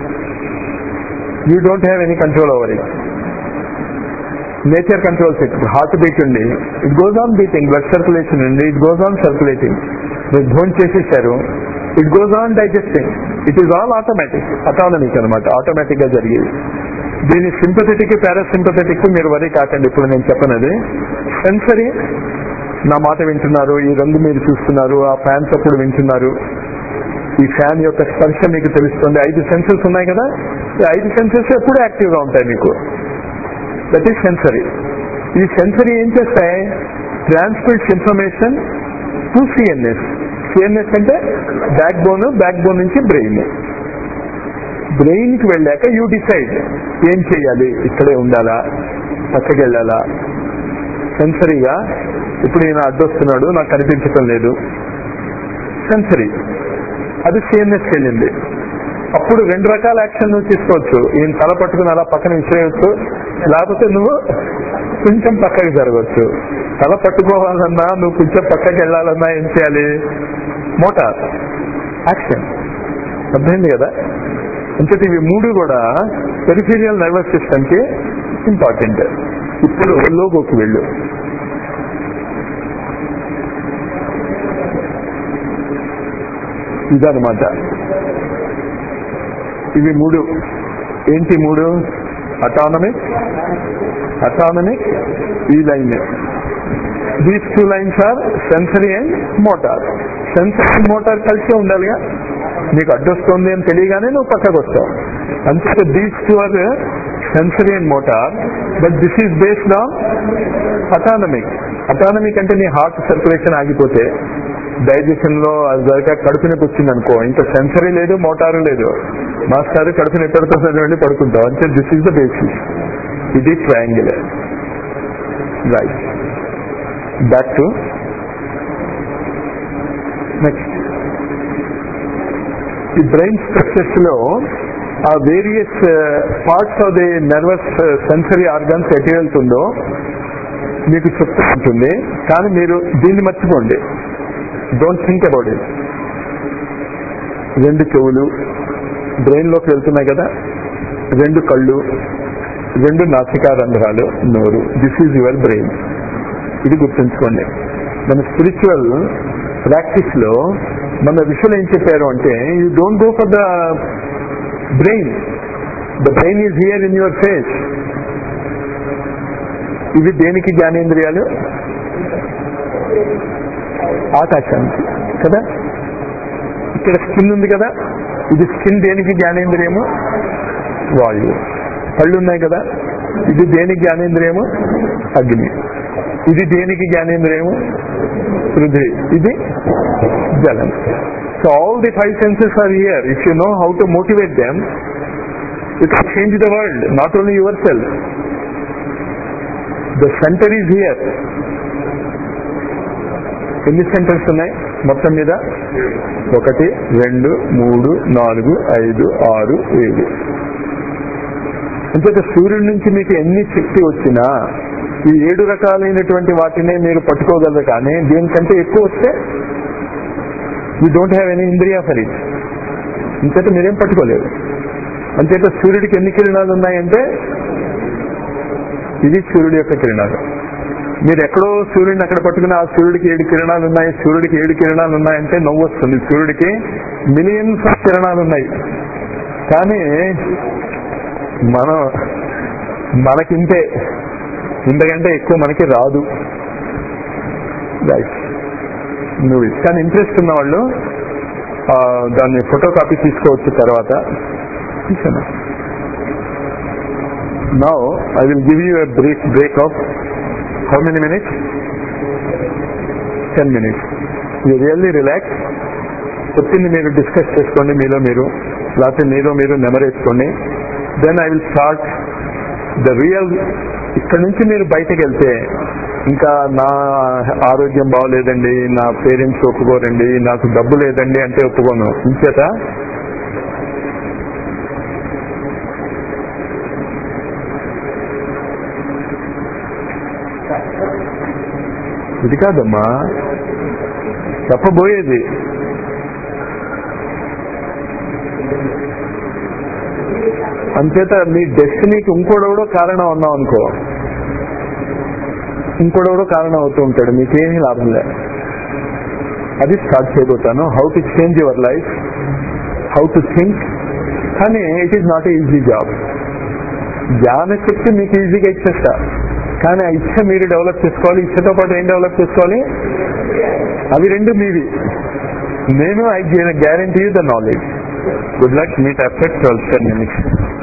you don't have any control over it nature controls it heart beat ఉంది it goes on beating blood circulation ఉంది ఇట్ గోస్ ఆన్ సర్క్యులేటింగ్ మీరు భోజనం చేసేసారు it goes on digesting it is all automatic autonomic అనమాట ఆటోమేటిక్ గా జరిగేది దీని సింపథెటిక్ పారాసింపథెటిక్ మీరు వరి కాకండి ఇప్పుడు నేను చెప్పనది సెన్సరీ నా మాట వింటున్నారు ఈ రంగు మీరు చూస్తున్నారు ఆ ఫ్యాన్ అప్పుడు వింటున్నారు ఈ ఫ్యాన్ యొక్క స్పర్శ మీకు తెలుస్తుంది ఐదు సెన్సెస్ ఉన్నాయి కదా ఈ ఐదు సెన్సెస్ ఎప్పుడు యాక్టివ్ గా ఉంటాయి మీకు దట్ ఈస్ సెన్సరీ ఈ సెన్సరీ ఏం చేస్తాయి transmits information to CNS CNS అంటే బ్యాక్ బోన్ బ్యాక్ బోన్ నుంచి బ్రెయిన్ బ్రెయిన్ కి వెళ్ళాక యూ డిసైడ్ ఏం చేయాలి ఇక్కడే ఉండాలా పక్కకి వెళ్ళాలా సెన్సరీగా ఇప్పుడు ఈయన అడ్డొస్తున్నాడు నాకు కనిపించటం లేదు సెన్సరీ అది సిఎన్ఎస్కి వెళ్ళింది అప్పుడు రెండు రకాల యాక్షన్ నువ్వు తీసుకోవచ్చు ఈయన తల పట్టుకుని అలా పక్కన విసిరేయచ్చు లేకపోతే నువ్వు కొంచెం పక్కకి జరగవచ్చు తల పట్టుకోవాలన్నా నువ్వు కొంచెం పక్కకి వెళ్ళాలన్నా ఏం చేయాలి మోటార్ యాక్షన్ అర్థమైంది కదా ఇంకటి ఇవి మూడు కూడా పెరిఫీరియల్ నర్వస్ సిస్టమ్ కి ఇంపార్టెంట్ ఇప్పుడు లోగోకి వెళ్ళు ఇదనమాట ఇవి మూడు ఏంటి మూడు అటానమిక్ అటానమిక్ ఈ line these two lines are sensory and motor sensory motor కలిసి ఉండాలిగా నీకు అడ్డొస్తుంది అని తెలియగానే నువ్వు పక్కకు వస్తావు అంతే these two are sensory and motor but this is based on autonomic autonomic అంటే నీ హార్ట్ సర్క్యులేషన్ ఆగిపోతే డైజెషన్ లో అది జరగక కడుపు నొప్పి వచ్చింది అనుకో ఇంకా సెన్సరీ లేదు మోటారు లేదు మాస్టర్ కడుపు నొప్పి ఎక్కడితో వెళ్ళి పడుకుంటాం అంటే దిస్ ఈస్ ద బేసిస్ ఇది triangular right back to next ఈ బ్రెయిన్ స్ట్రక్చర్స్ లో ఆ various parts of the nervous sensory organs ఎటు వెళ్తుందో మీకు చెప్తూ ఉంటుంది కానీ మీరు దీన్ని మర్చిపోండి డోంట్ థింక్ అబౌట్ ఇట్ రెండు చెవులు బ్రెయిన్ లోకి వెళ్తున్నాయి కదా రెండు కళ్ళు రెండు నాసికా రంధ్రాలు నోరు దిస్ ఈజ్ యువర్ బ్రెయిన్ ఇది గుర్తుంచుకోండి మన స్పిరిచువల్ ప్రాక్టీస్ లో మన ఋషులు ఏం చెప్పారు అంటే you don't go for the brain the brain is here in your face ఇవి దేనికి జ్ఞానేంద్రియాలు ఆకాశానికి కదా ఇక్కడ స్కిన్ ఉంది కదా ఇది స్కిన్ దేనికి జ్ఞానేంద్రియము వాయువు కళ్ళు ఉన్నాయి కదా ఇది దేనికి జ్ఞానేంద్రియము అగ్ని ఇది దేనికి జ్ఞానేంద్రియము పృథ్వీ ఇది జలం so all the five senses are here if you know how to motivate them it change the world not only yourself the centre is here ఎన్ని సెంటర్స్ ఉన్నాయి మొత్తం మీద ఒకటి రెండు మూడు నాలుగు ఐదు ఆరు ఏడు అంతే సూర్యుడి నుంచి మీకు ఎన్ని శక్తి వచ్చినా ఈ ఏడు రకాలైనటువంటి వాటినే మీరు పట్టుకోగలరు కానీ దీనికంటే ఎక్కువ వస్తే యూ డోంట్ హ్యావ్ ఎనీ ఇంద్రియా ఫర్ ఇట్ ఇంచేత మీరేం పట్టుకోలేరు అంచేత సూర్యుడికి ఎన్ని కిరణాలు ఉన్నాయంటే ఇది సూర్యుడి యొక్క కిరణాలు మీరు ఎక్కడో సూర్యుడిని అక్కడ పట్టుకుని ఆ సూర్యుడికి ఏడు కిరణాలు ఉన్నాయి సూర్యుడికి ఏడు కిరణాలు ఉన్నాయంటే నవ్వు వస్తుంది సూర్యుడికి మిలియన్స్ ఆఫ్ కిరణాలు ఉన్నాయి కానీ మనం మనకింతే ఇంతకంటే ఎక్కువ మనకి రాదు రైట్ నువ్వు కానీ ఇంట్రెస్ట్ ఉన్న వాళ్ళు ఆ, దాన్ని ఫోటో కాపీ తీసుకోవచ్చు తర్వాత తీసాను now I will give you break break of how many minutes ten minutes you really relax చెప్పింది మీరు డిస్కస్ చేసుకోండి మీలో మీరు లేకపోతే మీలో మీరు నెమరేసుకోండి then I will start the real ఇక్కడ నుంచి మీరు బయటకు వెళ్తే ఇంకా నా ఆరోగ్యం బాగోలేదండి నా పేరెంట్స్ ఒప్పుకోరండి నాకు డబ్బు లేదండి అంటే ఒప్పుకోను ఇంచేత ఇది కాదమ్మా చెప్పబోయేది అంచేత మీ డెస్టినీకి ఇంకోడెవడో కారణం ఉన్నాం అనుకో ఇంకోడెవడో కారణం అవుతూ ఉంటాడు మీకేమీ లాభం లేదు అది స్టార్ట్ చేయబోతాను how to change your life how to think కానీ it is not easy job జ్ఞాన శక్తి మీకు ఈజీగా ఇచ్చేస్తా కానీ ఆ ఇచ్చ మీరు డెవలప్ చేసుకోవాలి ఇచ్చతో పాటు ఏం డెవలప్ చేసుకోవాలి అవి రెండు మీవి నేను I guarantee you the knowledge good luck meet after twelve ten minutes